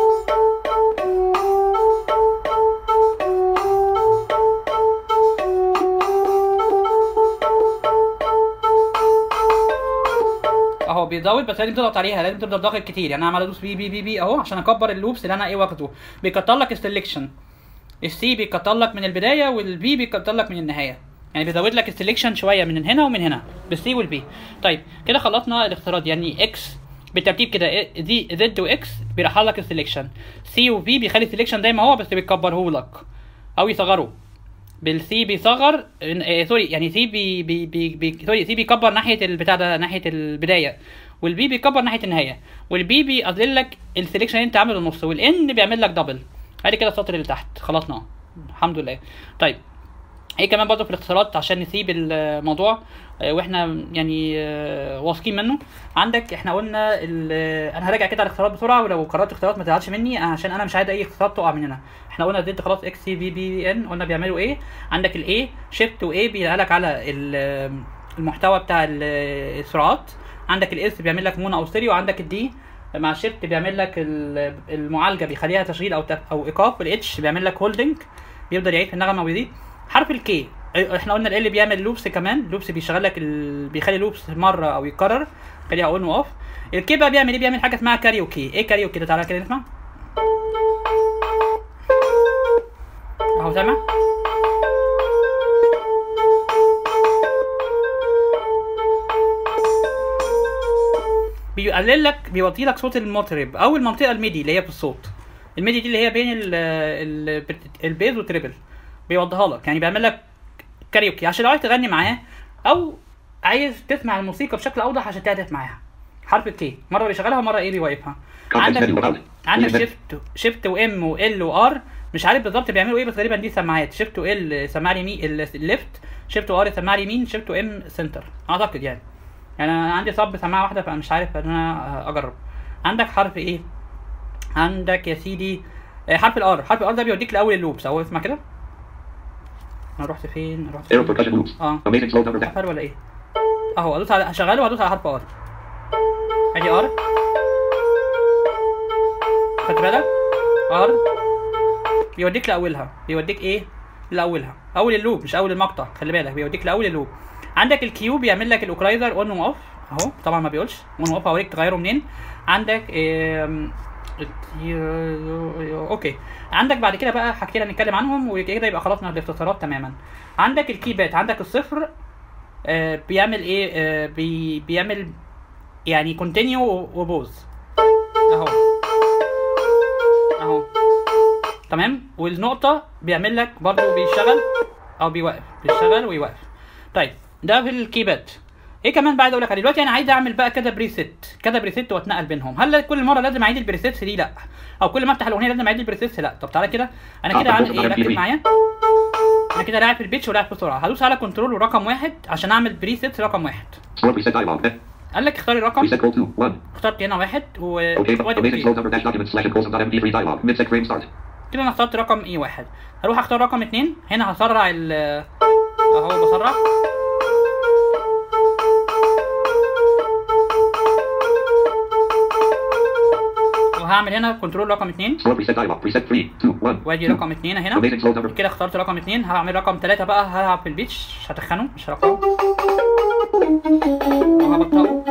اهو بيزود بس لازم تضغط عليها لازم تفضل ضاغط كتير يعني انا عمال ادوس بي بي بي بي اهو عشان اكبر اللوبس اللي انا ايه واخده بيكتر لك السلكشن السي بيكتر لك من البدايه والبي بيكتر لك من النهايه يعني بيزود لك السلكشن شويه من هنا ومن هنا بالسي والبي طيب كده خلصنا الاختيارات يعني اكس بالترتيب كده إيه- دي زد واكس بيرحل لك السلكشن سي وبي بيخلي السلكشن زي ما هو بس بيكبره لك او يصغره بالسي بيصغر آه سوري يعني سي بي بي بي, بي سوري سي بيكبر ناحيه البتاع ده ناحيه البدايه والبي بيكبر ناحيه النهايه والبي بيقلل لك السلكشن اللي انت عامله النص والان بيعمل لك دبل ادي كده السطر اللي تحت خلصنا الحمد لله طيب ايه كمان برضه في الاختصارات عشان نسيب الموضوع آه، واحنا يعني آه، واثقين منه عندك احنا قلنا ال- انا هراجع كده على الاختيارات بسرعه ولو قررت اختيارات ما تزعلش مني عشان انا مش عايز اي اختيارات تقع مننا احنا قلنا زد خلاص اكس سي بي بي ان قلنا بيعملوا ايه عندك الاي شيفت واي بينقلك على ال- المحتوى بتاع ال- السرعات عندك الاس بيعمل لك مونو او ستيريو وعندك الدي مع الشيفت بيعمل لك ال- المعالجه بيخليها تشغيل او تف- او ايقاف والاتش بيعمل لك هولدنج بيفضل يعيد في النغمه ويزيد حرف الكي احنا قلنا ال بيعمل لوبس كمان لوبس بيشغل لك ال... بيخلي لوبس مره او يتكرر خليها اون واوف الكي بقى بيعمل ايه بيعمل حاجه اسمها كاريوكي ايه كاريوكي ده تعالى كده نسمع اهو سامع بيقلل لك بيوطي لك صوت المطرب او المنطقه الميدي اللي هي في الصوت الميدي دي اللي هي بين ال ال البيز والتريبل بيوضحها لك يعني بيعمل لك كاريوكي عشان لو عايز تغني معاه او عايز تسمع الموسيقى بشكل اوضح عشان تعزف معاها حرف الكي مره بيشغلها ومره ايه بيوقفها Context menu عندك about. عندك Limit. شيفت شيفت وام وال وار مش عارف بالظبط بيعملوا ايه بس غالبا دي سماعات شيفت وال سماعه اليمين الليفت شيفت وار سماعه اليمين شيفت وام سنتر اعتقد يعني يعني انا عندي صب سماعه واحده فانا مش عارف ان انا اجرب عندك حرف ايه عندك يا سيدي آه، حرف الار حرف الار ده بيوديك لاول اللوبس اهو اسمع كده انا رحت فين رحت Error فين percussion loops. اه Amazing slow number dash. ار ولا ايه اهو ادوس على هشغله وهدوس على حرف ار ادي ار خدت بالك ار بيوديك لاولها بيوديك ايه لاولها اول اللوب مش اول المقطع خلي بالك بيوديك لاول اللوب عندك الكيو بيعمل لك الاوكلايزر اون واوف اهو طبعا ما بيقولش اون واوف هوريك تغيره منين عندك اوكي عندك بعد كده بقى حاجتين هنتكلم عنهم وكده يبقى خلصنا الاختصارات تماما عندك الكيبات عندك الصفر آه بيعمل ايه آه بي بيعمل يعني كونتينيو وبوز اهو اهو تمام والنقطة بيعمل لك برضو بيشتغل او بيوقف بيشتغل ويوقف طيب ده في الكيبات ايه كمان بعد اقول لك عليه دلوقتي انا عايز اعمل بقى كده بريسيت كده بريسيت واتنقل بينهم هل كل مره لازم اعيد البريسيتس دي لا او كل ما افتح الاغنيه لازم اعيد البريسيتس لا طب تعالى كده انا كده عامل ايه ركز معايا انا كده لاعب في البيتش ولاعب بسرعه هدوس على كنترول ورقم واحد عشان اعمل بريسيت رقم واحد Store preset dialog. Eh, قال لك اختاري رقم Preset call 2. 1. اخترت هنا واحد و Okay. وادي Amazing اوكي slow number dash documents slash encodesum.mp3 dialog. Mid-sec frame start. كده انا اخترت رقم اي واحد هروح اختار رقم اتنين هنا هسرع ال اهو بسرع وهعمل هنا كنترول رقم اتنين Store preset dialog. Preset 3, 2, 1. وادي رقم اتنين هنا Amazing slow number. كده اخترت رقم اتنين هعمل رقم تلاتة بقى هلعب في البيتش مش هتخنه مش هرقمه وهبطئه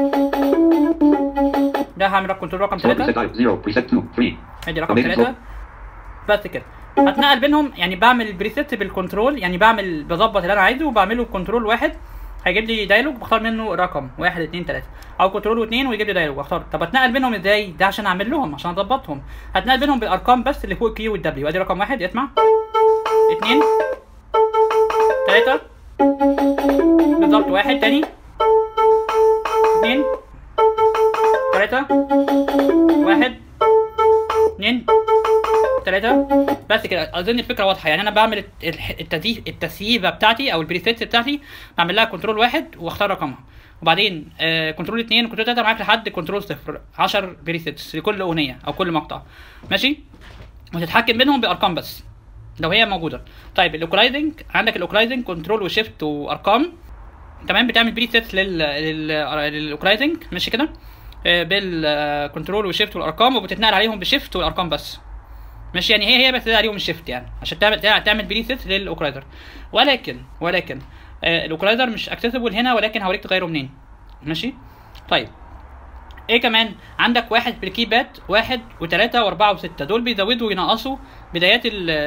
ده هعمل رقم كنترول رقم Store تلاتة preset dialog. 0. Preset 2, 3. ادي رقم Amazing ثلاثة بس كده هتنقل بينهم يعني بعمل البريسيت بالكنترول يعني بعمل بظبط اللي انا عايزه وبعمله بكنترول واحد هيجيب لي دايلوج بختار منه رقم واحد اتنين تلاته او كنترول واتنين ويجيب لي دايلوج واختار طب اتنقل بينهم ازاي؟ ده عشان اعمل لهم عشان اظبطهم هتنقل بينهم بالارقام بس اللي فوق الكيو والدبليو ادي رقم واحد اسمع اتنين تلاته بالظبط واحد تاني اتنين تلاته واحد اتنين تلاتة بس كده اظن الفكره واضحه يعني انا بعمل الت- التزييف التسييفه بتاعتي او البريسيتس بتاعتي بعمل لها كنترول واحد واختار رقمها وبعدين آه كنترول اتنين كنترول تلاته معاك لحد كنترول صفر 10 بريسيتس لكل اغنيه او كل مقطع ماشي وتتحكم بينهم بارقام بس لو هي موجوده طيب الاوكلايزنج عندك الاوكلايزنج كنترول وشيفت وارقام تمام بتعمل بريسيتس لل لل للاوكلايزنج ماشي كده آه، بالكنترول والشيفت والارقام وبتتنقل عليهم بالشيفت والارقام بس ماشي يعني هي هي بس عليهم الشيفت يعني عشان تعمل تع- تعمل بريسيت للاوكلايزر ولكن ولكن آه الاوكلايزر مش اكسسبل هنا ولكن هوريك تغيره منين ماشي طيب ايه كمان عندك واحد بالكيباد واحد وثلاثة واربعة وستة دول بيزودوا وينقصوا بدايات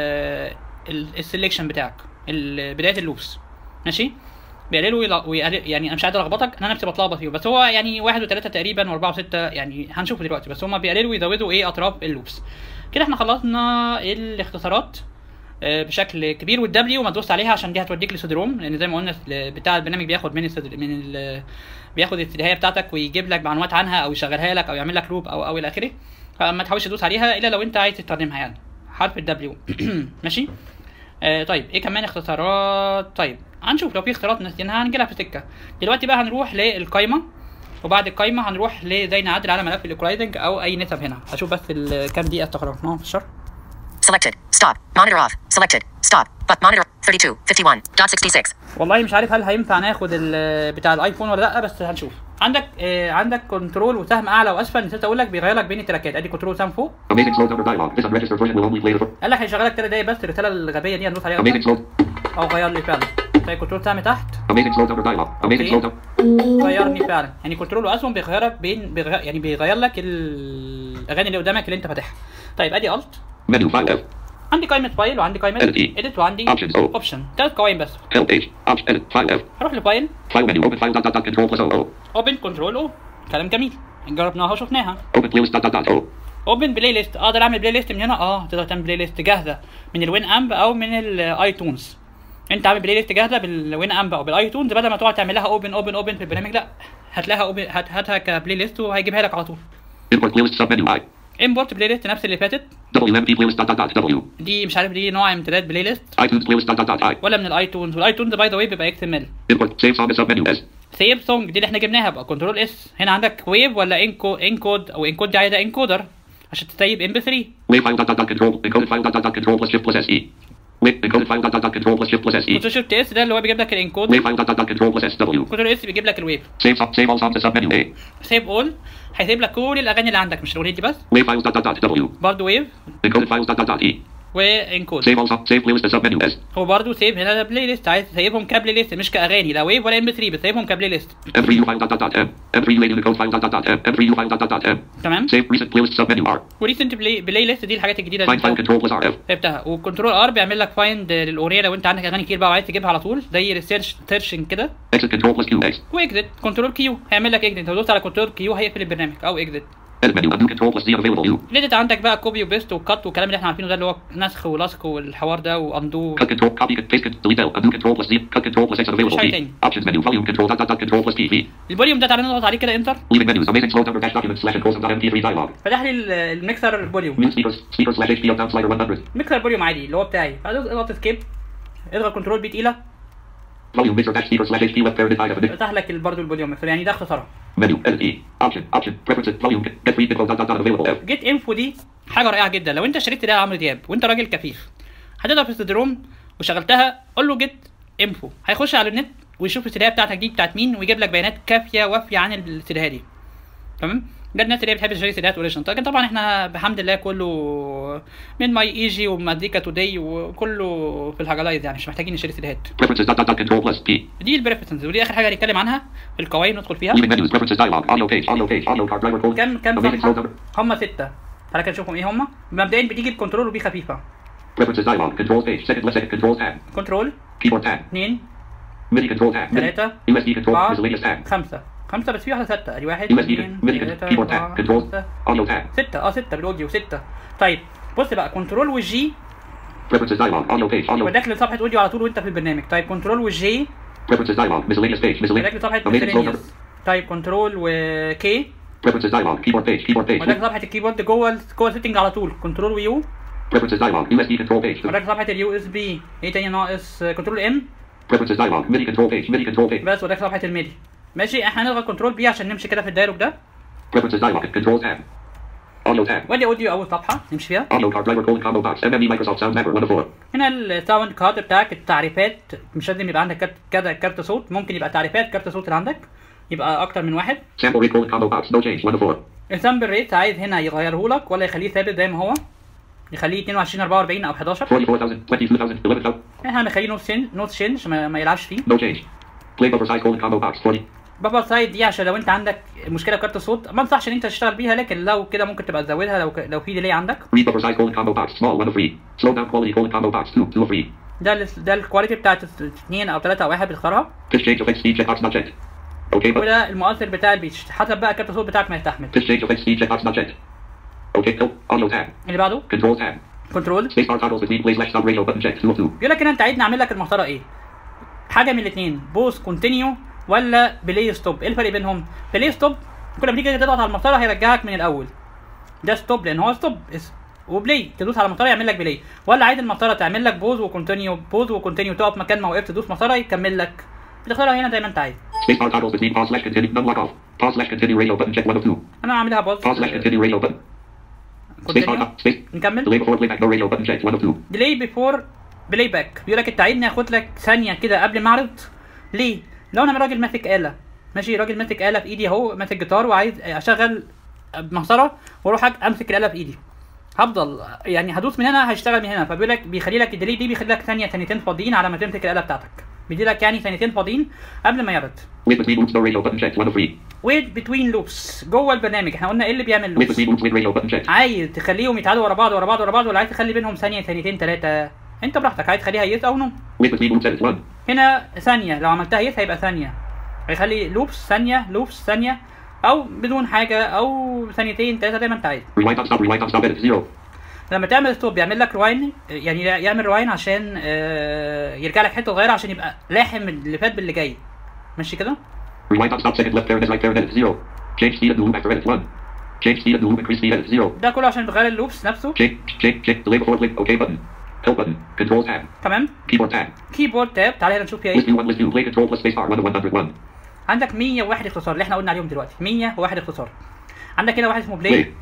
ال السلكشن بتاعك ال- بداية اللوبس ماشي بيقللوا ويلا- ويقلل يعني انا مش عايز الخبطك انا نفسي بتلخبط فيه بس هو يعني واحد وثلاثة تقريبا واربعة وستة يعني هنشوفه دلوقتي بس هما بيقللوا ويزودوا ايه اطراف اللوبس كده احنا خلصنا الاختصارات آه، بشكل كبير والدبليو ما تدوس عليها عشان دي هتوديك لسيدروم لان زي ما قلنا ال- بتاع البرنامج بياخد من السد... من ال... بياخد الابتدائيه بتاعتك ويجيب لك معلومات عنها او يشغلها لك او يعمل لك لوب او او الى اخره فما تحاولش تدوس عليها الا لو انت عايز تستخدمها يعني حرف الدبليو ماشي آه طيب ايه كمان اختصارات طيب هنشوف لو في اختيارات نسيناها هنجيلها في سكه دلوقتي بقى هنروح للقايمه وبعد القايمه هنروح لزي نعدل على ملف الايكولايزنج او اي نسب هنا هشوف بس ال- كام دقيقه استخرجناهم في الشرح Selected. Stop. Monitor off. Selected. Stop. But monitor 32. 51. Dot 66. والله مش عارف هل هينفع ناخد ال- بتاع الايفون ولا لا بس هنشوف عندك آه عندك كنترول وسهم اعلى واسفل نسيت اقول لك بيغير لك بين التراكات ادي كنترول سهم فوق Amazing slow number dialog. This unregistered version will only play the قال لك هيشغلك 3 دقايق بس الرساله الغبيه دي هندوس عليها Amazing أكتر. slow. او غير لي فعلا زي كنترول سهم تحت Amazing slow number dialog. Amazing Okay. slow number. غيرني فعلا يعني كنترول واسهم بيغيرك بين بيغير يعني بيغير لك الاغاني اللي قدامك اللي انت فاتحها طيب ادي الت Menu file F. عندي قائمه فايل وعندي قائمه Edit. اديت وعندي Options. O. اوبشن ثلاث قوائم بس Help page. Option edit. File F. هروح لفايل File menu. Open file dot dot dot control plus O. O. اوبن كنترول او كلام جميل جربناها وشفناها Open playlist dot dot dot O. اوبن بلاي ليست اقدر اعمل بلاي ليست من هنا اه تقدر تعمل بلاي ليست جاهزه من الوين امب او من الايتونز انت عامل بلاي ليست جاهزه بالوين امب او بالايتونز بدل ما تقعد تعمل لها اوبن اوبن اوبن في البرنامج لا هتلاقيها اوبن هات هاتها كبلاي ليست وهيجيبها لك على طول Import playlist submenu I. امبورت بلاي ليست نفس اللي فاتت WMP playlist dot dot dot W. دي مش عارف دي نوع امتداد بلاي ليست iTunes playlist dot dot dot I. ولا من الايتونز والايتونز باي ذا واي بيبقى اكس ام ال Import save song submenu S. سيف سونج دي اللي احنا جبناها بقى كنترول اس هنا عندك ويف ولا انكو انكود او انكود دي عايزه انكودر عشان تسيب ام بي 3 Wave file dot dot dot control. Encoded file dot dot dot control plus shift plus SE. Wave encoded file dot dot dot control plus shift plus SE. كنترول شيفت اس ده اللي هو بيجيب لك الانكود Wave file dot dot dot control plus SW. كنترول اس بيجيب لك الويف Save song save all songs to submenu A. سيب اول هيسيب لك كل الاغاني اللي عندك مش الاغنيه دي بس Wave files dot dot dot W. برضه ويف Encoded files dot dot dot E. وانكود Save all sub. Save playlist as submenu S. هو برضه سيف هنا بلاي ليست عايز تسيبهم كبلاي ليست مش كاغاني لا ويف ولا ام 3 بتسيبهم كبلاي ليست M3U file dot dot dot M. M3 late Unicode file dot dot dot M. M3U file dot dot dot M. تمام Save recent playlist submenu R. وريسنت بلاي بلاي ليست دي الحاجات الجديده Find file اللي control plus RF. سبتها وكنترول ار بيعمل لك فايند للاغنيه لو انت عندك اغاني كتير بقى وعايز تجيبها على طول زي ريسيرش سيرشنج كده Exit control plus Q X. واكزت كنترول كيو هيعمل لك اكزت لو دوست على كنترول كيو هيقفل البرنامج او اكزت Edit menu. Undo control plus Z available U. ليدت عندك بقى كوبي وبيست وكات والكلام اللي احنا عارفينه ده اللي هو نسخ ولصق والحوار ده واندو Cut control. Copy. Paste. Delete L. Undo control plus Z. Cut control plus X unavailable Try P. thing. Options menu. Volume control dot dot dot control plus P V. الفوليوم ده تعالى نضغط عليه كده انتر Leaving menus. Amazing slow number dash documents slash encoding dot MP3 dialog. فتح لي ال- الميكسر الفوليوم Mute speakers. Speakers slash HDL down slider 100. ميكسر فوليوم عادي اللي هو بتاعي فادوس اضغط سكيب اضغط كنترول بي تقيله Volume mixer dash speaker slash HD web pair identified. فتح لك برضه الفوليوم ميكسر يعني ده اختصارها Menu. Edit E. Option. Option. Preferences. Volume. Get free info dot dot dot available F. جيت انفو دي حاجه رائعه جدا لو انت اشتريت ده عمرو دياب وانت راجل كفيف هتقدر في السيدروم وشغلتها قول له جيت انفو هيخش على النت ويشوف السيديهات بتاعتك دي بتاعت مين ويجيب لك بيانات كافيه وافيه عن السيديهات دي تمام ده الناس اللي هي بتحب تشتري سيديهات اوريجينال لكن طبعا احنا بحمد الله كله من ماي ايجي ومزيكا توداي وكله في الهجلايز يعني مش محتاجين نشتري سيديهات Preferences dot dot dot control plus P. دي البريفرنسز ودي اخر حاجه هنتكلم عنها في القوائم ندخل فيها Leaving menus. Preferences dialog. Audio page. Audio page. Audio card driver code. كم كم Amazing slow صفحه number. هم سته تعالى كده نشوفهم ايه هم مبدئيا بتيجي الكنترول وبي خفيفه Preferences dialog. Controls page. Second left second controls tab. كنترول Keyboard tab. اثنين MIDI control tab. ثلاثة USB control. أربعة Miscellaneous tab. خمسة خمسة بس في واحدة ستة ادي واحد USB اثنين MIDI ثلاثة keyboard tab. أربعة Control. خمسة Audio tab. ستة اه ستة بالاوديو ستة طيب بص بقى كنترول والجي Preferences dialog. Audio page. Audio. وداك لصفحة اوديو على طول وانت في البرنامج طيب كنترول والجي Preferences dialog. Miscellaneous page. وداك Miscellaneous. لصفحة Amazing slow number. miscellaneous طيب كنترول وكي Preferences dialog. Keyboard page. Keyboard page. وداك لصفحة الكيبورد جوه ال- جوه السيتنج على طول كنترول ويو Preferences dialog. USB control page. وداك لصفحة اليو اس بي ايه تاني ناقص كنترول ام Preferences dialog. MIDI control page. MIDI control page. بس وداك صفحة الميدي ماشي احنا هنضغط كنترول بي عشان نمشي كده في الدايلوج ده Preferences dialog. Controls tab. Audio tab. وادي اوديو اول صفحة نمشي فيها Audio card driver colon combo box. MME Microsoft Sound Member 1 of 4. هنا الساوند كارد بتاعك التعريفات مش لازم يبقى عندك كارت كذا كارت صوت ممكن يبقى تعريفات كارت صوت اللي عندك يبقى اكتر من واحد Sample rate colon combo box. No change. 1 of 4. السامبل ريت عايز هنا يغيره لك ولا يخليه ثابت زي ما هو يخليه 22 44 او 11 44,000. 22,000. 11,000. احنا هنخليه نوت سين نوت شين عشان ما, ما يلعبش فيه No change. Play buffer size colon combo box. 40. بابا سايد دي عشان لو انت عندك مشكله في كارت الصوت ما انصحش ان انت تشتغل بيها لكن لو كده ممكن تبقى تزودها لو ك... لو في ديلي عندك Read buffer size colon combo box. Small. 1 of 3. Slow down quality colon combo box. 2. 2 of 3. ده ال... ده الكواليتي بتاعت اثنين او ثلاثه او واحد بتختارها Pitch change effects speed checkbox not checked. Okay button. وده المؤثر بتاع البيتش حسب بقى كارت الصوت بتاعك ما يستحمل Pitch change effects speed checkbox not checked. Okay. No. Audio tab. اللي بعده Control tab. كنترول Spacebar toggles between play slash stop radio button checked. 2 of 2. بيقول لك هنا انت عايز نعمل لك المسطره ايه حاجه من الاثنين بوز كونتينيو ولا بلاي ستوب ايه الفرق بينهم بلاي ستوب كل ما تيجي تضغط على المسطره هيرجعك من الاول ده ستوب لان هو ستوب اس- وبلاي تدوس على المسطره يعمل لك بلاي ولا عايز المسطره تعمل لك بوز وكونتينيو بوز وكونتينيو تقف مكان ما وقفت تدوس مسطره يكمل لك بتختارها هنا زي ما انت عايز Spacebar toggles between pause slash continue. None lock off. Pause slash continue radio button check 1 of 2. انا هعملها بوز Pause slash continue radio button. Spacebar كونتينيو top. Space. نكمل Delay before playback. No radio button checked. 1 of 2. ديلي بيفور بلاي باك بيقول لك انت عايزني اخد لك ثانيه كده قبل ما اعرض ليه لو انا راجل ماسك آلة ماشي راجل ماسك آلة في ايدي اهو ماسك جيتار وعايز اشغل مسطره واروح أك- امسك الآلة في ايدي هفضل يعني هدوس من هنا هشتغل من هنا فبيقول لك بيخلي لك الديلي دي بيخلي لك ثانيه ثانيتين فاضيين على ما تمسك الآلة بتاعتك بيدي لك يعني ثانيتين فاضيين قبل ما يعرض Wait between loops. No radio button checked. 1 of 3. ويت بتوين لوبس جوه البرنامج احنا قلنا ايه اللي بيعمل Wait لوبس between loops with radio button checked. عايز تخليهم يتعادوا ورا بعض ورا بعض ورا بعض ولا عايز تخلي بينهم ثانيه ثانيتين ثلاثه انت براحتك عايز تخليها يس او نو Wait between loops edit 1. هنا ثانية لو عملتها يس هيبقى ثانية هيخلي لوبس ثانية لوبس ثانية أو بدون حاجة أو ثانيتين تلاتة زي ما أنت عايز Rewind on stop. Rewind on stop edit 0. لما تعمل ستوب يعمل لك رواين يعني يعمل رواين عشان آه، يرجع لك حتة صغيرة عشان يبقى لاحم اللي فات باللي جاي ماشي كده Rewind on stop second left parent right parent edit 0. Change speed of the loop after edit 1. Change speed of the loop increase speed edit 0. ده كله عشان تغير اللوبس نفسه Change, change, change, delay before click, OK button. Help button. Control tab. تمام Keyboard tab. كيبورد تاب تعالى هنا نشوف فيها List ايه view 1, list view, play control plus spacebar 1 of 101. عندك 101 اختصار اللي احنا قلنا عليهم دلوقتي 101 اختصار عندك هنا واحد اسمه Play. بلاي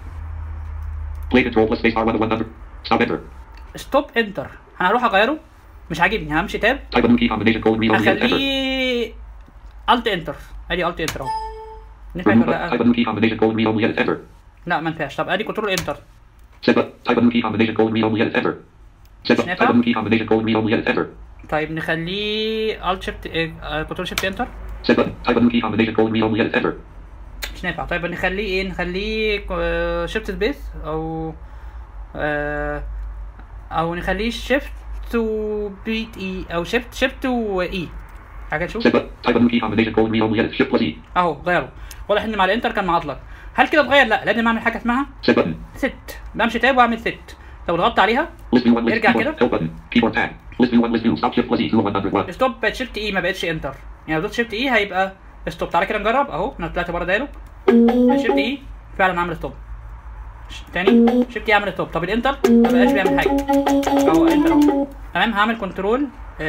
Play control plus spacebar 1 of 100. Stop enter. ستوب انتر انا هروح اغيره مش عاجبني همشي تاب Type a new key combination colon read only edit enter. هخليه الت انتر ادي الت انتر اهو نفعت Remove ولا button. Type a لا new key combination colon read only edit enter. لا ما ينفعش طب ادي كنترول انتر Set button. Type a new key combination colon read only edit enter. Set مش up. Type نافع a new key combination code read only edit enter. طيب نخليه الت شيفت كنترول شيفت انتر Set button. Type a new key combination code read only edit enter. مش نافع طيب نخليه ايه نخليه شيفت سبيس او آه، او نخليه شيفت تو بيت اي او شيفت شيفت و اي حاجه نشوف Set button. Type a new key combination code read only edit. Shift plus E. اهو غيره واضح ان مع الانتر كان معطلك هل كده اتغير لا لازم اعمل حاجه اسمها Set button. ست بمشي تاب واعمل ست لو ضغطت عليها List view one list ارجع keyboard. كده. Help button. Keyboard tab. List view one list view. Stop shift plus E. View 101. ستوب بقت شيفت اي ما بقتش انتر يعني لو دوست شيفت اي هيبقى ستوب تعالى كده نجرب اهو انا طلعت بره دايلوج شيفت اي فعلا عمل ستوب ش- تاني شيفت اي عمل ستوب طب الانتر ما بقاش بيعمل حاجه اهو انتر اهو تمام هعمل كنترول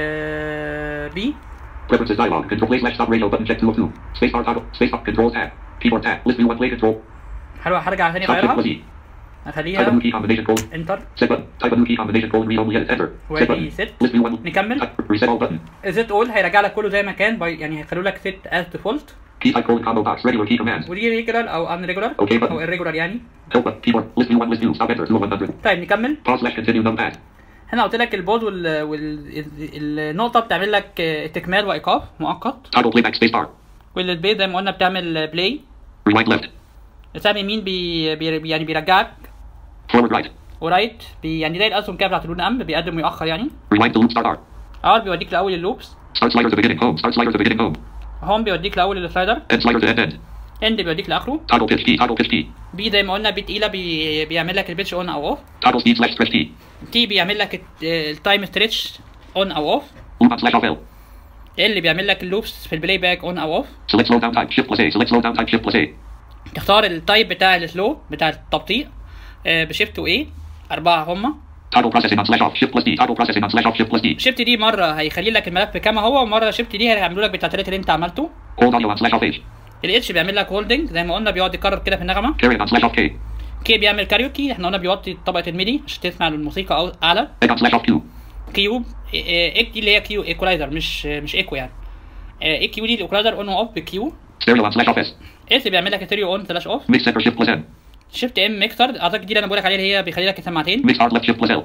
آه بي Preferences dialog. Control play slash stop radio button check 2 of 2. Space bar toggle. Space bar control tab. Keyboard tab. List view one play control. حلوه هرجع تاني Stop shift plus اغيرها E. Type a اخليها new key combination code. انتر Set button. Type a new key combination code read only edit enter. Where Set do button. you set? List view one. نكمل Type- Reset all button. زد اول هيرجع لك كله زي ما كان باي يعني هيخلوا لك ست از ديفولت Key type code combo box. Regular key commands. ودي ريجولار او ان ريجولار Okay, button. او irregular يعني Help button. Keyboard. List view one list view. Stop enter. View 100. طيب نكمل Pause slash continue numpad. هنا قلت لك البوز وال... وال... النقطة بتعمل لك آه، استكمال وإيقاف مؤقت Toggle playback space bar. والسبيس زي ما قلنا بتعمل بلاي Rewind left. السهم يمين بي... بي... يعني بيرجعك Forward right. ورايت بي... يعني زي الأسهم كده بتاعت اللون أمر بيقدم ويأخر يعني Rewind to loop start R. ار بيوديك لأول اللوبس Start slider to beginning home. Start slider to beginning home. هوم بيوديك لأول السلايدر End slider to end end. اند بيوديك لآخره Toggle pitch key. Toggle pitch key. بي زي ما قلنا بي تقيلة بي... بيعمل لك البيتش أون أو أوف Toggle speed slash stretch key. تي بيعمل لك التايم ستريتش أون أو أوف Loop on slash off L. اللي بيعمل لك اللوبس في البلاي باك أون أو أوف Select slow down type. Shift plus A. Select slow down type. Shift plus A. تختار التايب بتاع السلو بتاع التبطيء آه، بشيفت وايه أربعة هما Toggle processing on slash off. Shift plus D. Toggle processing on slash off. Shift plus D. شيفت دي مرة هيخلي لك الملف كما هو ومرة شيفت دي هيعملوا لك بالتعديلات اللي انت عملته Hold audio on slash off H. الاتش بيعمل لك هولدنج زي ما قلنا بيقعد يكرر كده في النغمة Carry on slash off K. كي بيعمل كاريوكي احنا قلنا بيوطي طبقة الميدي عشان تسمع الموسيقى أو اعلى Egg on slash off Q. كيوب اك دي اللي هي كيو ايكولايزر مش مش ايكو يعني اي كيو دي الايكولايزر اون اوف بكيو Stereo on slash off S. اس بيعمل لك ستيريو اون سلاش اوف Mix center. Shift plus N. شيفت ام ميكسر اعتقد دي اللي انا بقول لك عليها اللي هي بيخلي لك السماعتين Mix hard left. Shift plus L.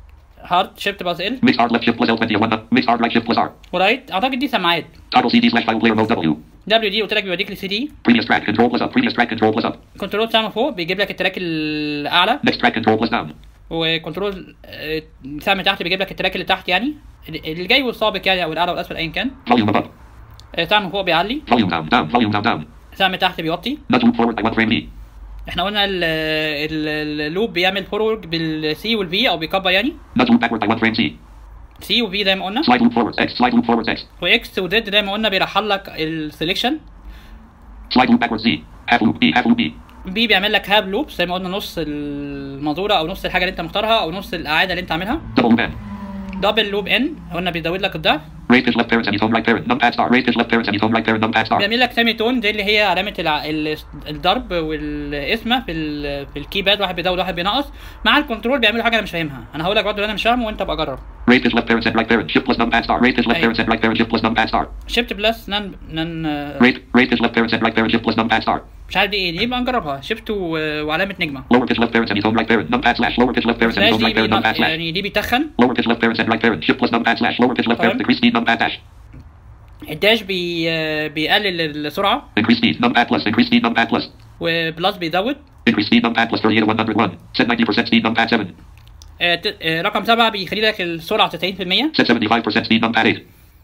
هارد شيفت باز ال Mix hard left. Shift plus L 21. Mix hard right. Shift plus R. ورايت اعتقد دي سماعات Toggle CD slash file player mode W. دبليو دي قلت لك بيوديك لسي دي Previous track. Control plus up. Previous track. Control plus up. كنترول سهم فوق بيجيب لك التراك الاعلى Next track. Control plus down. وكنترول آه، سهم تحت بيجيب لك التراك اللي تحت يعني اللي جاي والسابق يعني او الاعلى والاسفل ايا كان Volume above. آه، سهم فوق بيعلي Volume down. Down. Volume down. Down. سهم تحت بيوطي Nudge loop forward by one frame V. احنا قلنا ال- ال- اللوب بيعمل فورورد بالسي والفي او بيكبر يعني Nudge loop backward by one frame C. سي وفي زي ما قلنا Slide loop forwards X. Slide loop forwards X. واكس وزد زي ما قلنا بيرحل لك السلكشن Slide loop backwards Z. Half loop B. Half loop B. بي بيعمل لك هاب لوب زي ما قلنا نص المنظوره او نص الحاجه اللي انت مختارها او نص الاعاده اللي انت عاملها Double loop N. دبل لوب ان قلنا بيزود لك الضعف Raise pitch left parent semitone right parent. Numpad star. Raise pitch left parent semitone right parent. Numpad star. بيعمل لك سيمي تون دي اللي هي علامه الع... ال- الضرب والاسم في ال... في الكيباد واحد بيزود واحد بينقص مع الكنترول بيعملوا حاجه انا مش فاهمها انا هقول لك برضه اللي انا مش فاهمه وانت بقى جرب Raise pitch left parent set right parent. Shift plus numpad star. Raise pitch left Hey. parent set right parent. Shift plus numpad star. شيفت بلس نان نان Raise raise pitch left parent set right parent. Shift plus numpad star. مش عارف دي ايه دي يبقى نجربها شيفت و... وعلامه نجمه Lower pitch left parent semitone right parent. Numpad slash. Lower pitch left parent سلاش semitone دي right parent. بي... Numpad slash. يعني دي بيتخن Lower pitch left parent set right parent. Shift plus numpad slash. Lower pitch left parent. Alright. Decrease speed. Numpad dash. الداش بي... بيقلل السرعه Increase speed. Numpad plus. Increase speed. Numpad plus. وبلس بيزود Increase speed. Numpad plus 38 to 101. Set 90% speed. Numpad 7. آه، ت- آه، رقم سبعة بيخلي لك السرعة 90% Set 75% speed. Numpad 8.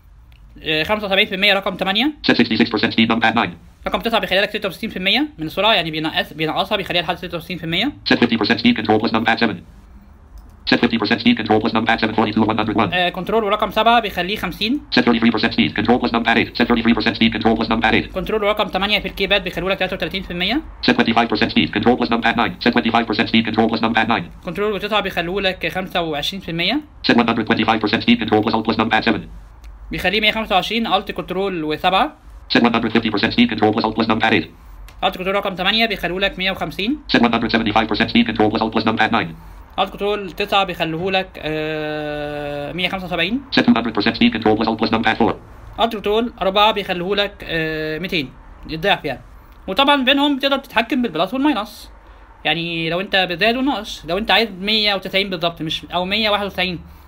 آه، 75% رقم 8 Set 66% speed. Numpad 9. رقم 9 بيخلي لك 66% من السرعة يعني بينقص بينقصها بيخليها لحد 66% Set 50% speed control plus numpad 7. Set 50% speed control plus numpad 7 42 101. آه، كنترول ورقم 7 بيخليه 50 Set 33% speed control plus numpad 8. Set 33% speed control plus numpad 8. كنترول ورقم 8 في الكيباد بيخلوا لك 33% Set 25% speed control plus numpad 9. Set 25% speed control plus numpad 9. كنترول و9 بيخلوا لك 25% Set 125% speed control plus alt plus numpad 7. بيخليه 125 الت كنترول و7 Set 150% speed control plus alt plus numpad 8. الت كنترول رقم 8 بيخلوا لك 150 Set 175% speed control plus alt plus numpad 9. الت كنترول 9 بيخلوه لك آه، 175 Set 200% speed control plus alt plus numpad 4. الت كنترول 4 بيخلوه لك آه، 200 الضعف يعني وطبعا بينهم تقدر تتحكم بالبلس والماينس يعني لو انت بالزائد والناقص لو انت عايز 190 بالظبط مش او 191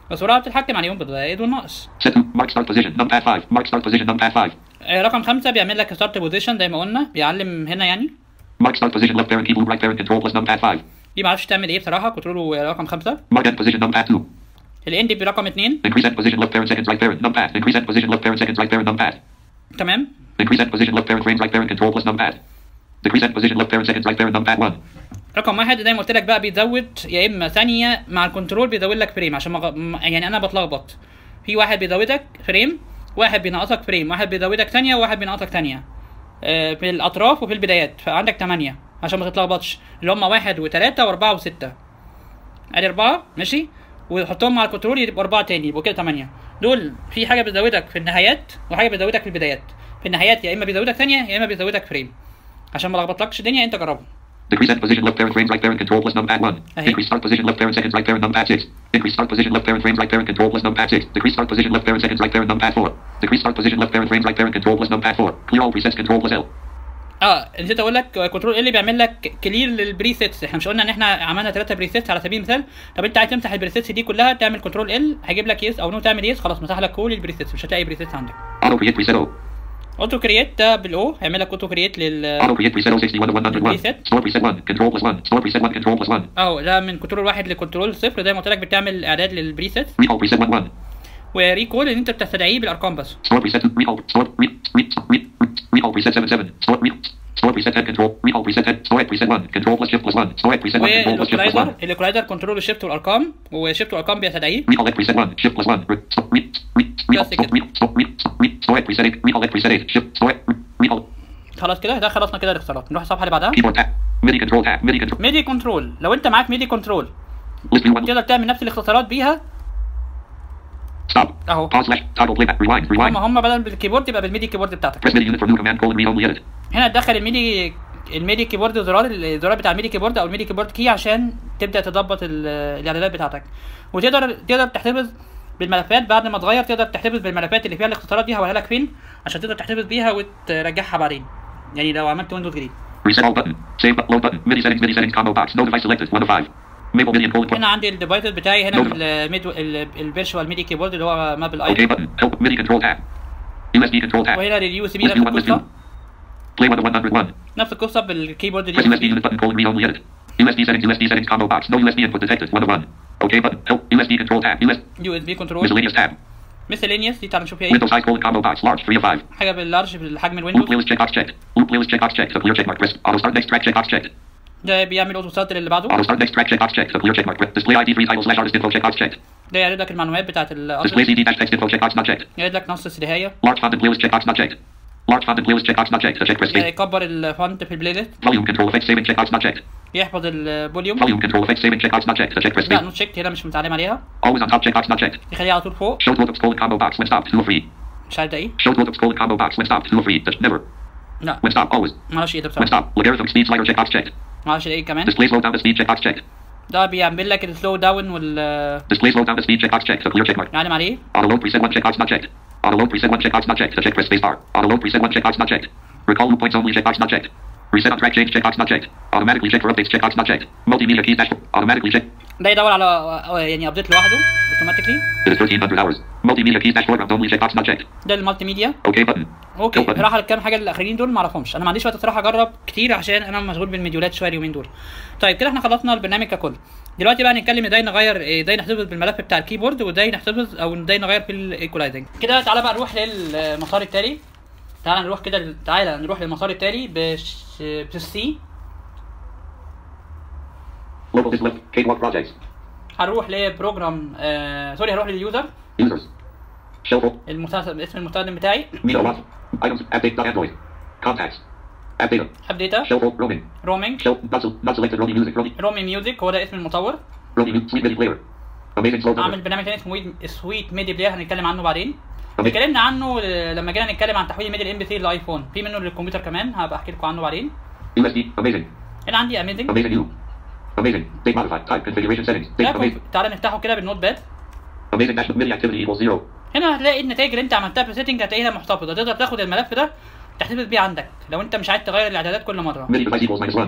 السرعه بتتحكم عليهم بالزائد والناقص Set to mark start position. Numpad 5. Mark start position. Numpad 5. آه، رقم خمسة بيعمل لك ستارت بوزيشن زي ما قلنا بيعلم هنا يعني Mark start position. Left parent keyboard. Right parent control plus numpad 5. دي معرفش تعمل ايه بصراحة كنترول رقم خمسة Mark end position. Numpad 2. الاند برقم اتنين Increase end position. Left parent seconds. Right parent. Numpad. Increase end position. Left parent seconds. Right parent. Numpad. تمام Increase end position. Left parent frames. Right parent control plus numpad. Decrease end position. Left parent seconds. Right parent. Numpad 1. رقم واحد زي ما قلت لك بقى بيزود يا اما ثانية مع الكنترول بيزود لك فريم عشان مغ... م- يعني انا بتلخبط في واحد بيزودك فريم واحد بينقصك فريم واحد بيزودك ثانية وواحد بينقصك ثانية آه، في الاطراف وفي البدايات فعندك ثمانية عشان ما تتلخبطش اللي هم واحد وثلاثة واربعة وستة ادي اربعة ماشي وحطهم مع الكنترول يبقوا اربعة تاني يبقوا كده ثمانية دول في حاجة بتزودك في النهايات وحاجة بتزودك في البدايات في النهايات يا اما بيزودك ثانية يا اما بيزودك فريم عشان ما لخبطلكش الدنيا انت جربه Decrease end position. Left parent frames. Right parent control plus numpad 1. Hey. Increase start position. Left parent seconds. Right parent. Numpad 6. Increase start position. Left parent frames. Right parent control plus numpad 6. Decrease start position. Left parent seconds. Right parent. Numpad 4. Decrease start position. Left parent frames. Right parent control plus numpad 4. Clear all presets. Control plus L. اه نسيت اقول لك كنترول اللي بيعمل لك كلير للبريسيتس احنا مش قلنا ان احنا عملنا ثلاثه بريسيتس على سبيل المثال طب انت عايز تمسح البريسيتس دي كلها تعمل كنترول ال هيجيب لك يس او نو تعمل يس خلاص مسح لك كل البريسيتس مش هتلاقي بريسيتس عندك Auto create preset O. اوتو كرييت ده بالاو هيعمل لك اوتو كرييت لل Auto create preset O 61 to 101. Preset. Store preset 1. Control plus 1. Store preset 1. Control plus 1. اهو ده من كنترول واحد لكنترول صفر زي ما قلت لك بتعمل اعداد للبريسيتس Recall preset 1 1. وريكول ان انت بتستدعيه بالارقام بس Store preset 2. Recall. Store. Re, re, re, recall preset 7 7. Store. Re, store preset head control. Recall preset head. Store preset 1. Control plus shift plus 1. Store preset 1. Control plus shift plus 1. والاوكلايزر الاوكلايزر كنترول الشيفت والارقام وشيفت والارقام بيستدعيه Recall head preset 1. Shift plus 1. Re, store. Re, re, recall. Just a Store. Re, store. Re, re, store head preset 8. Recall head preset 8. Shift. Store. Re, recall. خلاص كده ده خلصنا كده الاختيارات نروح الصفحه اللي بعدها Keyboard tab. MIDI control tab. MIDI control. ميدي كنترول لو انت معاك ميدي كنترول List view 1. تقدر تعمل نفس الاختصارات بيها Stop. اهو Pause slash. Toggle playback. Rewind. هم Rewind. هم بدل بالكيبورد يبقى بالميدي كيبورد بتاعتك Press MIDI unit for new command colon read only edit. هنا تدخل الميدي الميدي كيبورد زرار الزرار بتاع الميدي كيبورد او الميدي كيبورد كي عشان تبدا تظبط ال- الاعدادات بتاعتك وتقدر تقدر تحتفظ بالملفات بعد ما تغير تقدر تحتفظ بالملفات اللي فيها الاختصارات دي هوريها لك فين عشان تقدر تحتفظ بيها وترجعها بعدين يعني لو عملت ويندوز جديد Reset all button. Save but load button. MIDI settings. MIDI settings combo box. No device selected. 1 of 5. Maple MIDI and colon هنا عندي الديفايسز بتاعي هنا الميد الفيرشوال ميدي كيبورد اللي هو ماب OK الاي button. Help MIDI control tab. USB control tab. وهنا اليو سي بي List نفس view 1. List view. القصه Play 1 of 101. نفس القصه بالكيبورد Press USB دي unit button colon read only edit. USB settings. USB settings combo box. No USB input detected. 1 of 1. OK button. Help USB control tab. US يو اس بي كنترول miscellaneous tab. miscellaneous دي تعال نشوف فيها ايه Windows size colon combo box. Large. 3 of 5. حاجه باللارج بالحجم Loop الويندوز playlist checkbox checked. Loop playlist checkbox checked. The clear checkmark. Press auto start next track checkbox checked. ده بيعمل اوتو ستارت اللي بعده Auto start next track checkbox checked. The clear checkmark. Press display ID free title slash artist info checkbox checked. ده يعرض لك المعلومات بتاعت Display الارتست CD dash text info checkbox not checked. يعرض لك نص السدايه Large font and playlist checkbox not checked. Large font and playlist checkbox not checked. The check press space. يكبر الفونت في البلاي ليست Volume control effects saving checkbox not checked. يحفظ الفوليوم Volume control effects saving checkbox not checked. The check press لا space. نوت شيك هنا مش متعلم عليها Always on top checkbox not checked. يخليها على طول فوق Show total scrolling combo box when stopped. Two of three. مش عارف ده ايه Show total scrolling combo box when stopped. Two of three. Just never. لا When stopped. Always. معرفش ايه ده When بصراحه stopped. Logarithm speed slider checkbox checked. معرفش ده ايه كمان Display slow down the speed checkbox checked. ده بيعمل لك السلو داون وال Display slow down the speed checkbox checked. The clear checkmark. نعلم عليه Auto load preset one checkbox not checked. Auto load preset one checkbox not checked. The check press space bar. Auto load preset one checkbox not checked. Recall loop points only checkbox not checked. Reset on track change checkbox not checked. Automatically check for updates checkbox not checked. Multimedia keys dash automatically check. ده يدور على يعني ابديت لوحده اوتوماتيكلي It is 1300 hours. Multimedia keys dash foreground only checkbox not checked. ده المالتي ميديا OK button. اوكي Go button. راح الكام حاجه الاخرين دول ما اعرفهمش انا ما عنديش وقت الصراحه اجرب كتير عشان انا مشغول بالمديولات شويه اليومين دول طيب كده احنا خلصنا البرنامج ككل دلوقتي بقى هنتكلم ازاي نغير ازاي نحتفظ بالملف بتاع الكيبورد وازاي نحتفظ او ازاي نغير في الايكولايزنج كده تعالى بقى نروح للمسار التالي تعالى نروح كده تعالى نروح للمسار التالي بش... بالسي Local disk left. Cakewalk projects. هنروح لبروجرام آه... سوري هروح لليوزر Users. Shell folder. المستخدم اسم المستخدم بتاعي Meter watch. Items. Update.android. Contacts. App data. اب داتا Shell folder. Roaming. رومينج Shell. Not, se- not selected. Roaming music. Roaming. رومي ميوزك هو ده اسم المطور Roaming. mu- Sweet MIDI player. Amazing slow عامل builder. برنامج تاني اسمه ويد- سويت ميدي بلاير هنتكلم عنه بعدين Amazing. اتكلمنا عنه ل- لما جينا نتكلم عن تحويل ميدي الام بي 3 للايفون في منه للكمبيوتر كمان هبقى احكي لكم عنه بعدين USB. Amazing. هنا عندي اميزنج Amazing U. Amazing. Date modified. Type. Configuration settings. ده Date. Amazing. كم- تعالى نفتحه كده بالنوت باد Amazing dash MIDI activity equals zero. هنا هتلاقي النتائج اللي انت عملتها في السيتنج هتلاقيها محتفظه تقدر تاخد الملف ده تحتفظ بيه عندك لو انت مش عايز تغير الاعدادات كل مره MIDI device equals minus one.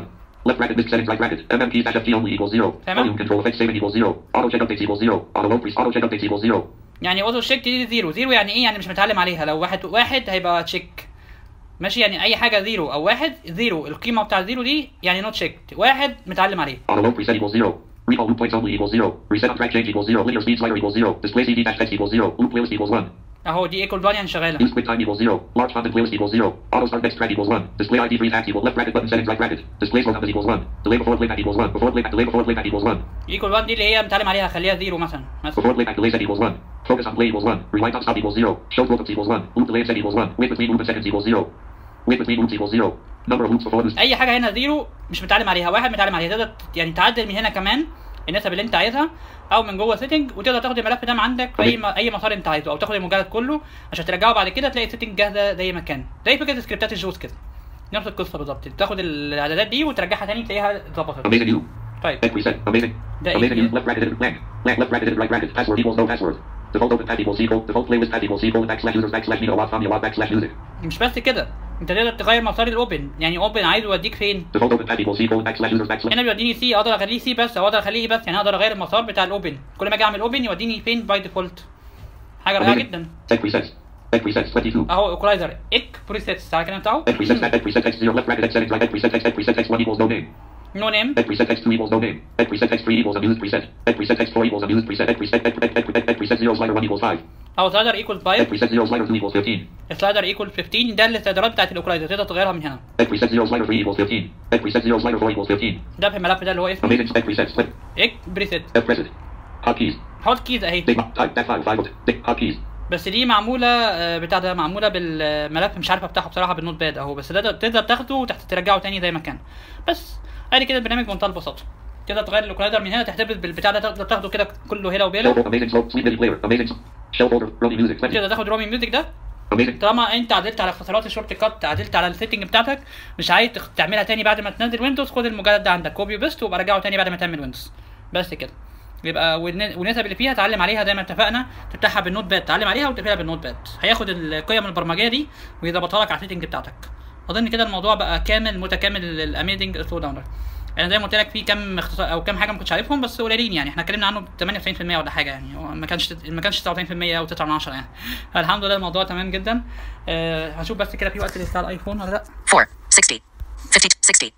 Left bracket missed settings right bracket. MM keys dash FT only equals zero. Tamam. Volume control effects saving equals zero. Auto check updates equals zero. Auto load pre auto check updates equals zero. يعني اوتو تشيك دي زيرو زيرو يعني ايه يعني مش متعلم عليها لو واحد واحد هيبقى تشيك ماشي يعني اي حاجه زيرو او واحد زيرو القيمه بتاع زيرو دي يعني نوت تشيك واحد متعلم عليه Auto load preset equals zero. Recall loop points only equals zero. Reset on track change equals zero. Linear speed slider equals zero. Display CD dash text equals zero. Loop playlist equals one. اهو دي ايكوال 1 يعني شغاله Use quick time equals zero. Large content playlist equals zero. Auto start next track equals one. Display ID free task equals left bracket button settings right bracket. Display slow numbers equals one. Delay before playback equals one. Before playback delay before playback equals one. ايكوال 1 دي اللي هي متعلم عليها خليها زيرو مثلا مثلا Before playback delay set equals one. Focus on play equals one. Rewind on stop equals zero. Show lookups equals one. Loop delay set equals one. Wait between movement seconds equals zero. Wait between loops equals zero. Number of loops before this. اي حاجه هنا زيرو مش متعلم عليها واحد متعلم عليها تقدر يعني تعدل من هنا كمان النسب اللي انت عايزها او من جوه سيتنج وتقدر تاخد الملف ده من عندك في اي م- اي مسار انت عايزه او تاخد المجلد كله عشان ترجعه بعد كده تلاقي السيتنج جاهزه زي ما كان زي فكره سكريبتات الجوز كده نفس القصه بالظبط تاخد الاعدادات دي وترجعها تاني تلاقيها اتظبطت Amazing you. طيب Head reset. Amazing. There Amazing you you. Left bracket edit blank. Blank left bracket edit right bracket. Password equals no password. Default open path equals C code. Default playlist path equals C code backslash users backslash media log family log backslash music. مش بس كده انت تقدر تغير مسار الاوبن يعني اوبن عايز يوديك فين Default open path equals C code backslash users backslash. هنا بيوديني سي اقدر اخليه سي بس او اقدر اخليه اي بس يعني اقدر اغير المسار بتاع الاوبن كل ما اجي اعمل اوبن يوديني فين باي ديفولت حاجه رائعه جدا Tech presets. Tech presets 22. اهو ايكولايزر اك بريسيتس على الكلام بتاعه Tech presets tech preset text zero left bracket text settings right tech preset text tech preset text one equals no name. نو نيم Tech preset text two equals no name. Tech preset text three equals unused preset. Tech preset text four equals unused preset. Tech preset tech tech tech tech tech preset zero slider one equals five. او سلايدر ايكوال Tech 5 preset zero slider two equals fifteen. سلايدر ايكوال 15 ده الاستعدادات بتاعت الايكولايزر تقدر تغيرها من هنا Tech preset zero slider three equals fifteen. Tech preset zero slider four equals fifteen. ده في الملف ده اللي هو اسمه Amazing tech preset split. اك بريسيت F preset. Hotkeys. هوت كيز اهي Tick type that file five. Tick hotkeys. بس دي معموله آه، بتاع ده معموله بالملف مش عارف افتحه بصراحه بالنوت باد اهو بس ده تقدر تاخده وتحت ترجعه تاني زي ما كان بس ادي كده البرنامج بمنتهى البساطه تقدر تغير الاوكلايدر من هنا تحتفظ بالبتاع ده تقدر تاخده كده كله هنا Shell وبيلا folder. Amazing slow sleep MIDI player. Amazing shell folder. Romy music. Twenty. تقدر تاخد رومي ميوزك ده Amazing. طالما انت عدلت على اختصارات الشورت كات عدلت على السيتنج بتاعتك مش عايز تخ- تعملها تاني بعد ما تنزل ويندوز خد المجلد ده عندك كوبي بيست وابقى رجعه تاني بعد ما تعمل ويندوز بس كده يبقى والن- والنسب اللي فيها اتعلم عليها زي ما اتفقنا تفتحها بالنوت باد تعلم عليها وتقفلها بالنوت باد هياخد القيم البرمجيه دي ويظبطها لك على السيتنج بتاعتك اظن كده الموضوع بقى كامل متكامل للاميزنج سلو داونر انا زي ما قلت لك في كام اختصار او كام حاجه ما كنتش عارفهم بس قليلين يعني احنا اتكلمنا عنه ب 98% ولا حاجه يعني هو ما كانش ما كانش 99% او 9 من 10 يعني فالحمد لله الموضوع تمام جدا آه هشوف بس كده في وقت لسه على الايفون ولا لا 4, 60, 50, 60,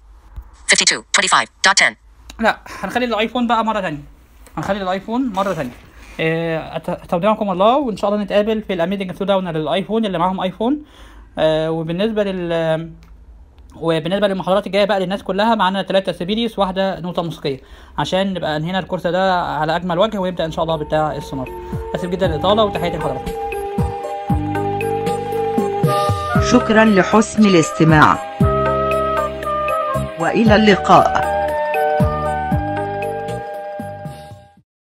52, 25, dot 10. لا هنخلي الايفون بقى مره ثانيه هنخلي الايفون مره ثانيه آه، أت- استودعكم الله وان شاء الله نتقابل في الاميزنج سلو داون للايفون اللي معاهم ايفون آه، وبالنسبه لل وبالنسبه للمحاضرات الجايه بقى للناس كلها معانا ثلاثه سيبيريس واحده نوتة موسيقيه عشان نبقى انهينا الكورس ده على اجمل وجه ويبدا ان شاء الله بتاع السونار اسف جدا الاطاله وتحياتي لحضراتكم شكرا لحسن الاستماع وإلى اللقاء